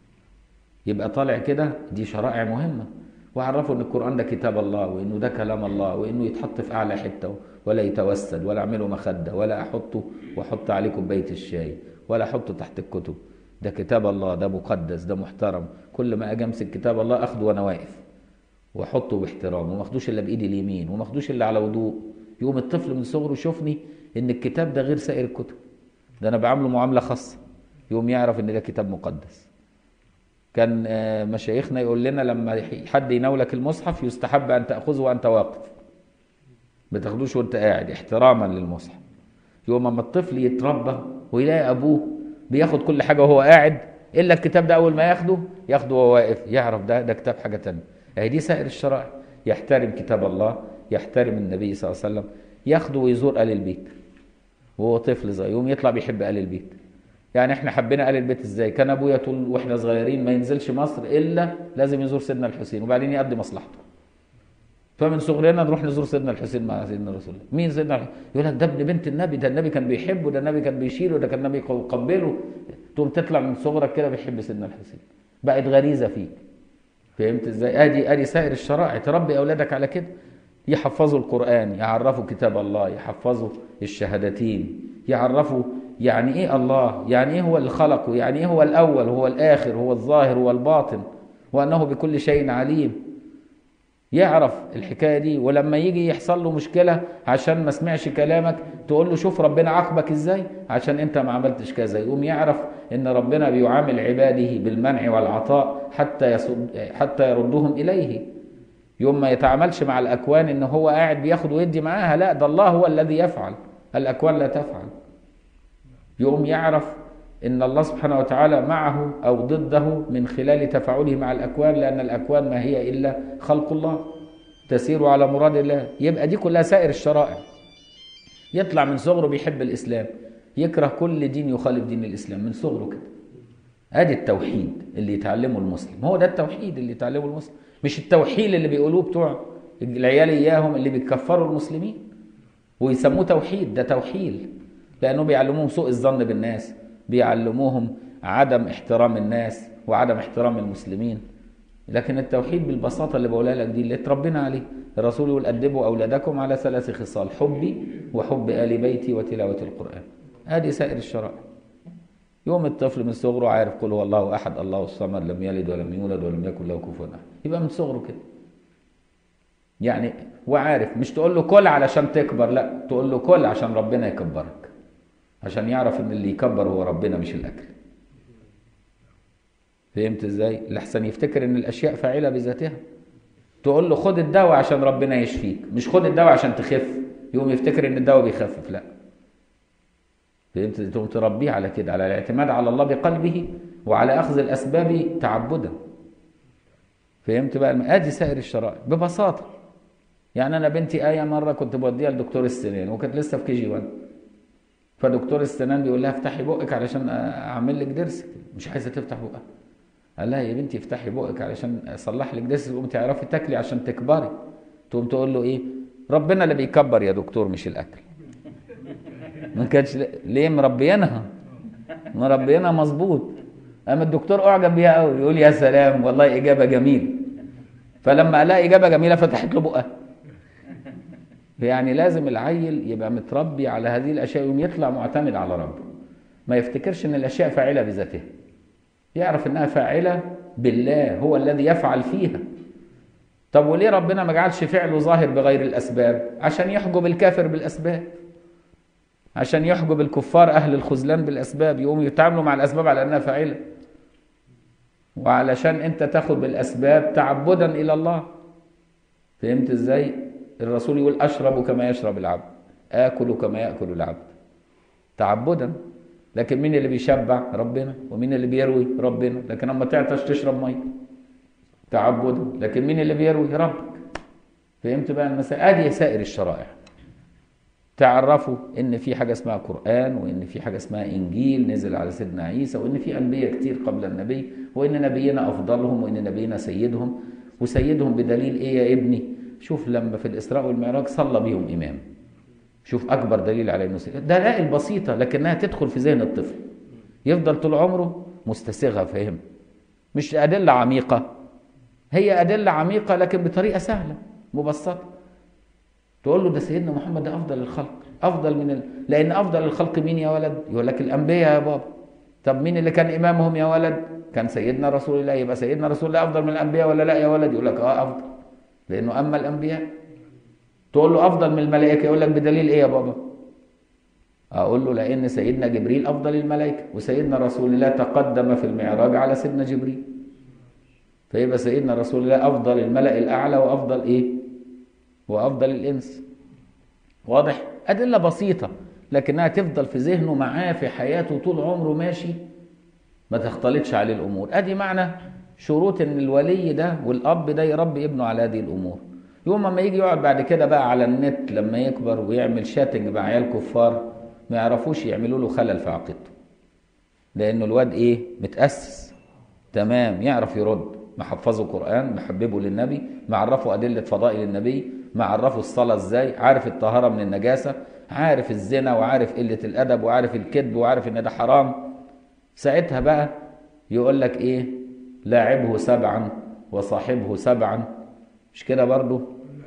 يبقى طالع كده دي شرائع مهمة وعرفوا ان القرآن ده كتاب الله وانه ده كلام الله وانه يتحط في اعلى حتة ولا يتوسد ولا اعمله مخدة ولا احطه واحط عليه كوباية الشاي ولا احطه تحت الكتب ده كتاب الله ده مقدس ده محترم كل ما اجي امسك كتاب الله اخده وانا واقف واحطه باحترام وما اخدوش الا بايدي اليمين وما اخدوش الا على وضوء يقوم الطفل من صغره يشوفني ان الكتاب ده غير سائر الكتب ده انا بعامله معاملة خاصة يقوم يعرف ان ده كتاب مقدس كان آه، مشايخنا يقول لنا لما حد يناولك المصحف يستحب ان تاخذه وانت واقف ما تاخدوش وانت قاعد احتراما للمصحف يوم اما الطفل يتربى ويلاقي ابوه بياخد كل حاجه وهو قاعد الا الكتاب ده اول ما ياخده ياخده وهو واقف يعرف ده ده كتاب حاجه تانية اهي دي سائر الشرائع يحترم كتاب الله يحترم النبي صلى الله عليه وسلم ياخده ويزور ال البيت وهو طفل صغير يوم يطلع بيحب ال البيت يعني احنا حبينا ال البيت ازاي كان ابويا طول واحنا صغيرين ما ينزلش مصر الا لازم يزور سيدنا الحسين وبعدين يقضي مصلحته فمن صغرنا نروح نزور سيدنا الحسين مع سيدنا رسول الله مين سيدنا الحسين يقول لك ده ابن بنت النبي ده النبي كان بيحبه ده النبي كان بيشيله ده كان النبي يقبله تقوم تطلع من صغرك كده بيحب سيدنا الحسين بقت غريزه فيك فهمت ازاي ادي ادي سائر الشرائع تربي اولادك على كده يحفظوا القران يعرفوا كتاب الله يحفظوا الشهادتين يعرفوا يعني ايه الله يعني ايه هو اللي خلقه يعني ايه هو الاول هو الاخر هو الظاهر هو الباطن وانه بكل شيء عليم يعرف الحكايه دي ولما يجي يحصل له مشكله عشان ما سمعش كلامك تقول له شوف ربنا عاقبك ازاي عشان انت ما عملتش كذا يقوم يعرف ان ربنا بيعامل عباده بالمنع والعطاء حتى يصد حتى يردهم اليه يوم ما يتعاملش مع الاكوان ان هو قاعد بياخد ويدي معاها لا ده الله هو الذي يفعل الاكوان لا تفعل يقوم يعرف ان الله سبحانه وتعالى معه او ضده من خلال تفاعله مع الاكوان لان الاكوان ما هي الا خلق الله تسير على مراد الله يبقى دي كلها سائر الشرائع يطلع من صغره بيحب الاسلام يكره كل دين يخالف دين الاسلام من صغره كده ادي التوحيد اللي يتعلمه المسلم هو ده التوحيد اللي يتعلمه المسلم مش التوحيد اللي بيقولوه بتوع العيال اياهم اللي بيكفروا المسلمين ويسموه توحيد ده توحيد لانه بيعلموهم سوء الظن بالناس بيعلموهم عدم احترام الناس وعدم احترام المسلمين لكن التوحيد بالبساطه اللي بقولها لك دي اللي اتربينا عليه الرسول يقول ادبوا اولادكم على ثلاث خصال حبي وحب ال بيتي وتلاوه القران ادي سائر الشرائع يوم الطفل من صغره عارف قل هو الله احد الله الصمد لم يلد ولم يولد ولم يكن له كفوا احد يبقى من صغره كده يعني وعارف مش تقول له كل علشان تكبر لا تقول له كل عشان ربنا يكبرك عشان يعرف ان اللي يكبر هو ربنا مش الاكل فهمت ازاي لحسن يفتكر ان الاشياء فاعله بذاتها تقول له خد الدواء عشان ربنا يشفيك مش خد الدواء عشان تخف يقوم يفتكر ان الدواء بيخفف لا فهمت تقوم تربيه على كده على الاعتماد على الله بقلبه وعلى اخذ الاسباب تعبدا فهمت بقى ادي سائر الشرائع ببساطه يعني انا بنتي ايه مره كنت بوديها لدكتور السنان وكانت لسه في كي جي 1 فدكتور السنان بيقول لها افتحي بقك علشان اعمل لك ضرسك مش عايزه تفتح بقها قال لها يا بنتي افتحي بقك علشان اصلح لك ضرسك تقوم تعرفي تاكلي عشان تكبري تقوم تقول له ايه ربنا اللي بيكبر يا دكتور مش الاكل ما كانش ليه مربينها مربينها مظبوط قام الدكتور اعجب بيها قوي يقول يا سلام والله اجابه جميله فلما قال لها اجابه جميله فتحت له بقها يعني لازم العيل يبقى متربي على هذه الاشياء يوم يطلع معتمد على ربه ما يفتكرش ان الاشياء فاعله بذاتها يعرف انها فاعله بالله هو الذي يفعل فيها طب وليه ربنا ما جعلش فعله ظاهر بغير الاسباب عشان يحجب الكافر بالاسباب عشان يحجب الكفار اهل الخذلان بالاسباب يقوموا يتعاملوا مع الاسباب على انها فاعله وعلشان انت تاخد بالاسباب تعبدا الى الله فهمت ازاي الرسول يقول اشرب كما يشرب العبد اكل كما ياكل العبد تعبدا لكن مين اللي بيشبع ربنا ومين اللي بيروي ربنا لكن اما تعطش تشرب ميه تعبدا لكن مين اللي بيروي ربك فهمت بقى المسائل ادي سائر الشرائع تعرفوا ان في حاجه اسمها قران وان في حاجه اسمها انجيل نزل على سيدنا عيسى وان في انبياء كتير قبل النبي وان نبينا افضلهم وان نبينا سيدهم وسيدهم بدليل ايه يا ابني شوف لما في الاسراء والمعراج صلى بيهم امام شوف اكبر دليل على انه سيد دلائل بسيطه لكنها تدخل في ذهن الطفل يفضل طول عمره مستسيغها فهم مش ادله عميقه هي ادله عميقه لكن بطريقه سهله مبسطه تقول له ده سيدنا محمد ده افضل الخلق افضل من ال... لان افضل الخلق مين يا ولد يقول لك الانبياء يا بابا طب مين اللي كان امامهم يا ولد كان سيدنا رسول الله يبقى سيدنا رسول الله افضل من الانبياء ولا لا يا ولد يقول لك اه افضل لانه اما الانبياء تقول له افضل من الملائكه يقول لك بدليل ايه يا بابا اقول له لان سيدنا جبريل افضل الملائكه وسيدنا رسول الله تقدم في المعراج على سيدنا جبريل فيبقى سيدنا رسول الله افضل الملا الاعلى وافضل ايه وافضل الانس واضح ادله بسيطه لكنها تفضل في ذهنه معاه في حياته طول عمره ماشي ما تختلطش عليه الامور ادي معنى شروط ان الولي ده والاب ده يربي ابنه على هذه الامور يوم ما يجي يقعد بعد كده بقى على النت لما يكبر ويعمل شاتنج مع عيال كفار ما يعرفوش يعملوا له خلل في عقيدته لانه الواد ايه متاسس تمام يعرف يرد محفظه قران محببه للنبي معرفه ادله فضائل النبي معرفه الصلاه ازاي عارف الطهاره من النجاسه عارف الزنا وعارف قله الادب وعارف الكذب وعارف ان ده حرام ساعتها بقى يقول لك ايه لاعبه سبعا وصاحبه سبعا مش كده برضه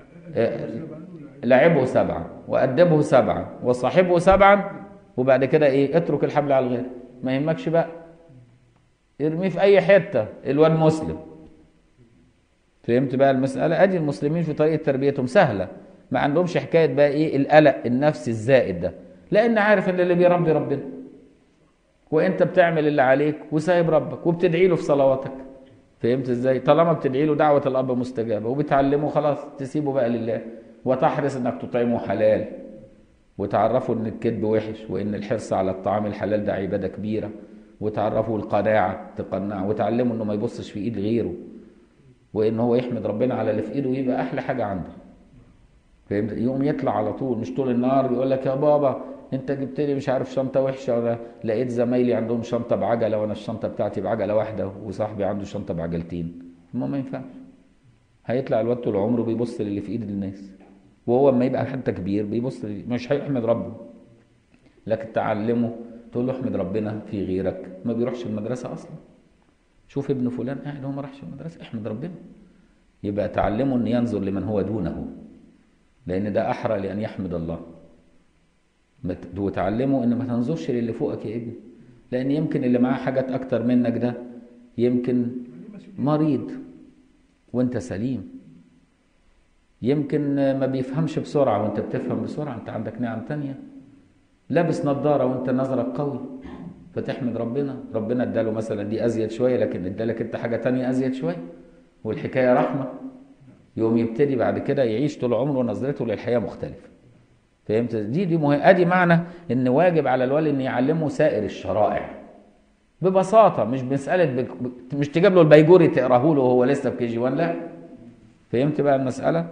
لعبه سبعا وأدبه سبعا وصاحبه سبعا وبعد كده ايه اترك الحبل على الغير ما يهمكش بقى ارميه في اي حته الواد مسلم فهمت بقى المساله ادي المسلمين في طريقه تربيتهم سهله ما عندهمش حكايه بقى ايه القلق النفسي الزائد ده لان عارف ان اللي بيربي ربنا وانت بتعمل اللي عليك وسايب ربك وبتدعي له في صلواتك فهمت ازاي طالما بتدعي له دعوه الاب مستجابه وبتعلمه خلاص تسيبه بقى لله وتحرص انك تطعمه حلال وتعرفه ان الكذب وحش وان الحرص على الطعام الحلال ده عباده كبيره وتعرفه القناعه تقنعه وتعلمه انه ما يبصش في ايد غيره وان هو يحمد ربنا على اللي في ايده ويبقى احلى حاجه عنده فهمت يقوم يطلع على طول مش طول النهار يقول لك يا بابا انت جبت لي مش عارف شنطه وحشه ولا لقيت زمايلي عندهم شنطه بعجله وانا الشنطه بتاعتي بعجله واحده وصاحبي عنده شنطه بعجلتين ما ما ينفعش هيطلع الواد طول عمره بيبص للي في ايد الناس وهو اما يبقى حتى كبير بيبص للي- مش هيحمد ربه لكن تعلمه تقول له احمد ربنا في غيرك ما بيروحش المدرسه اصلا شوف ابن فلان قاعد هو ما راحش المدرسه احمد ربنا يبقى تعلمه ان ينظر لمن هو دونه لان ده احرى لان يحمد الله ما ت- وتعلمه ان ما تنظرش للي فوقك يا ابني لان يمكن اللي معاه حاجات اكتر منك ده يمكن مريض وانت سليم يمكن ما بيفهمش بسرعة وانت بتفهم بسرعة انت عندك نعم تانية لابس نظارة وانت نظرك قوي فتحمد ربنا ربنا اداله مثلا دي ازيد شوية لكن ادالك انت حاجة تانية ازيد شوية والحكاية رحمة يوم يبتدي بعد كده يعيش طول عمره نظرته للحياة مختلفة فهمت دي دي مهم ادي معنى ان واجب على الوالي ان يعلمه سائر الشرائع ببساطه مش مساله بك... مش تجيب له البيجوري تقراه له وهو لسه في كي جي 1 لا فهمت بقى المساله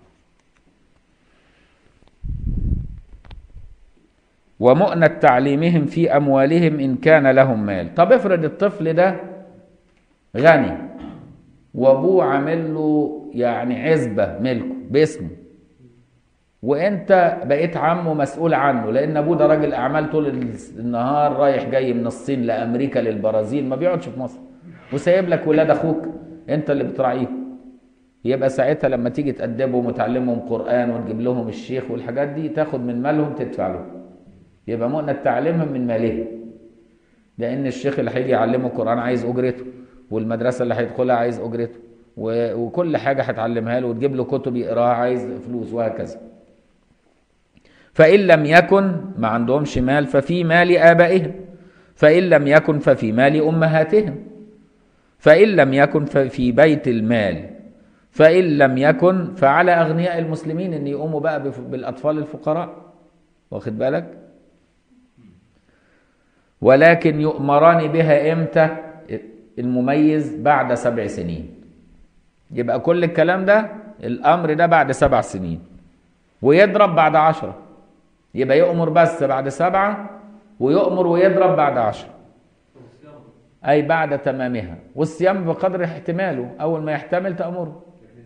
ومؤنة تعليمهم في أموالهم إن كان لهم مال طب افرض الطفل ده غني وأبوه عامل له يعني عزبة ملكه باسمه وانت بقيت عمه مسؤول عنه لان ابوه ده راجل اعمال طول النهار رايح جاي من الصين لامريكا للبرازيل ما بيقعدش في مصر وسايب لك ولاد اخوك انت اللي بتراعيهم يبقى ساعتها لما تيجي تأدبهم وتعلمهم قرآن وتجيب لهم الشيخ والحاجات دي تاخد من مالهم تدفع لهم يبقى مؤنة تعليمهم من مالهم لأن الشيخ اللي هيجي يعلمه القرآن عايز أجرته والمدرسة اللي هيدخلها عايز أجرته و- وكل حاجة هتعلمها له وتجيب له كتب يقراها عايز فلوس وهكذا فإن لم يكن ما عندهمش مال ففي مال آبائهم فإن لم يكن ففي مال أمهاتهم فإن لم يكن ففي بيت المال فإن لم يكن فعلى أغنياء المسلمين أن يقوموا بقى بف- بالأطفال الفقراء واخد بالك ولكن يؤمران بها إمتى المميز بعد سبع سنين يبقى كل الكلام ده الأمر ده بعد سبع سنين ويضرب بعد عشرة يبقى يؤمر بس بعد سبعة ويؤمر ويضرب بعد عشرة أي بعد تمامها والصيام بقدر احتماله أول ما يحتمل تأمره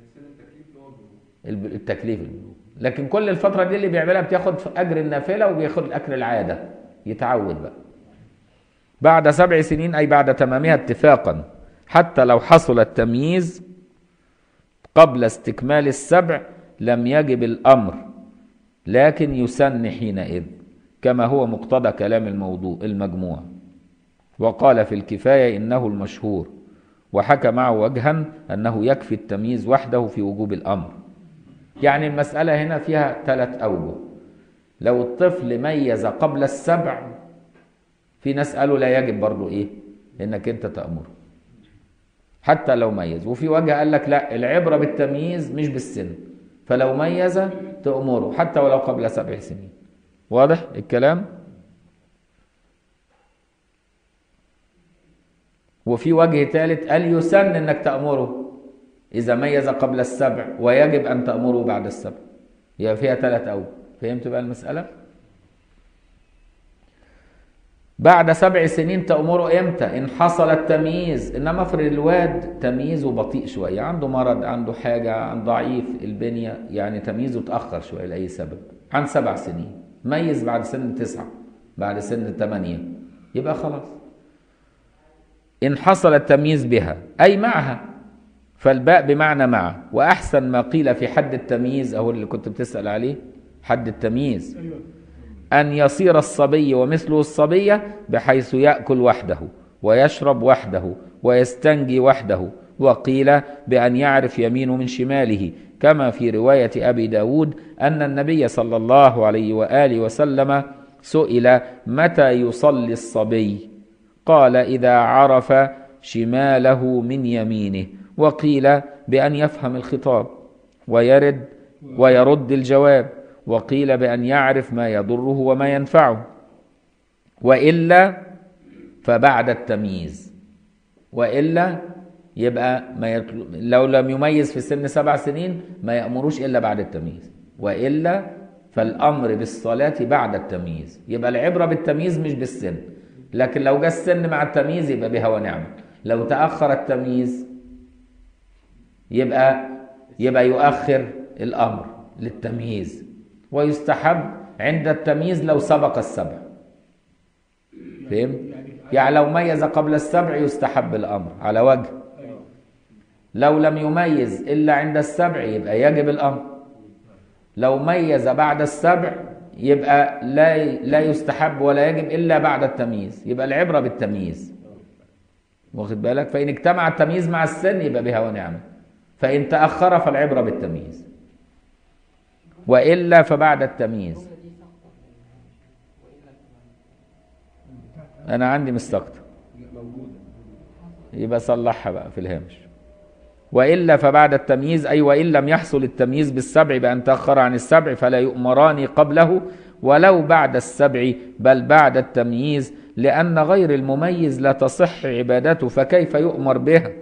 الب- التكليف البلوغ. لكن كل الفترة دي اللي بيعملها بتاخد أجر النافلة وبياخد أجر العادة يتعود بقى بعد سبع سنين أي بعد تمامها اتفاقا حتى لو حصل التمييز قبل استكمال السبع لم يجب الأمر لكن يسن حينئذ كما هو مقتضى كلام الموضوع المجموع وقال في الكفاية إنه المشهور وحكى معه وجها أنه يكفي التمييز وحده في وجوب الأمر يعني المسألة هنا فيها ثلاث أوجه لو الطفل ميز قبل السبع في ناس قالوا لا يجب برضو إيه إنك أنت تأمره حتى لو ميز وفي وجه قال لك لا العبرة بالتمييز مش بالسن فلو ميز تأمره حتى ولو قبل سبع سنين واضح الكلام وفي وجه ثالث قال يسن انك تأمره إذا ميز قبل السبع ويجب أن تأمره بعد السبع هي فيها ثلاث أوجه فهمت بقى المسألة؟ بعد سبع سنين تأمره إمتى؟ إن حصل التمييز إنما افرض الواد تمييزه بطيء شوية عنده مرض عنده حاجة عن ضعيف البنية يعني تمييزه اتأخر شوية لأي سبب عن سبع سنين ميز بعد سن تسعة بعد سن ثمانية يبقى خلاص إن حصل التمييز بها أي معها فالباء بمعنى مع وأحسن ما قيل في حد التمييز أهو اللي كنت بتسأل عليه حد التمييز ايوه أن يصير الصبي ومثله الصبية بحيث يأكل وحده ويشرب وحده ويستنجي وحده وقيل بأن يعرف يمينه من شماله كما في رواية أبي داود أن النبي صلى الله عليه وآله وسلم سئل متى يصلي الصبي قال إذا عرف شماله من يمينه وقيل بأن يفهم الخطاب ويرد ويرد الجواب وقيل بأن يعرف ما يضره وما ينفعه وإلا فبعد التمييز وإلا يبقى ما يطل... لو لم يميز في سن سبع سنين ما يأمروش إلا بعد التمييز وإلا فالأمر بالصلاة بعد التمييز يبقى العبرة بالتمييز مش بالسن لكن لو جاء السن مع التمييز يبقى بها ونعمة لو تأخر التمييز يبقى يبقى يؤخر الأمر للتمييز ويستحب عند التمييز لو سبق السبع فهم؟ يعني لو ميز قبل السبع يستحب الأمر على وجه لو لم يميز إلا عند السبع يبقى يجب الأمر لو ميز بعد السبع يبقى لا لا يستحب ولا يجب إلا بعد التمييز يبقى العبرة بالتمييز واخد بالك فإن اجتمع التمييز مع السن يبقى بها ونعمة فإن تأخر فالعبرة بالتمييز وإلا فبعد التمييز أنا عندي مستقطع يبقى صلحها بقى في الهامش وإلا فبعد التمييز أي وإن لم يحصل التمييز بالسبع بأن تأخر عن السبع فلا يؤمران قبله ولو بعد السبع بل بعد التمييز لأن غير المميز لا تصح عبادته فكيف يؤمر بها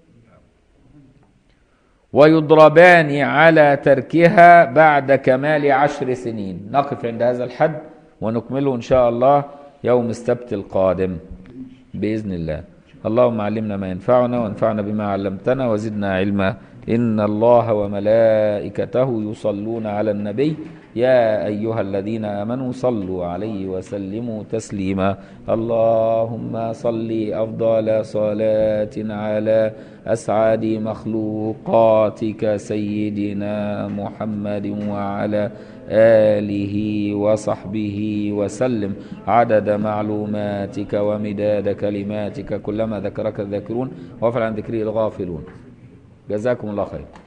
ويضربان على تركها بعد كمال عشر سنين نقف عند هذا الحد ونكمله إن شاء الله يوم السبت القادم بإذن الله اللهم علمنا ما ينفعنا وانفعنا بما علمتنا وزدنا علما إن الله وملائكته يصلون على النبي يا أيها الذين آمنوا صلوا عليه وسلموا تسليما اللهم صل أفضل صلاة على أسعد مخلوقاتك سيدنا محمد وعلى آله وصحبه وسلم عدد معلوماتك ومداد كلماتك كلما ذكرك الذاكرون وغفل عن ذكره الغافلون جزاكم الله خير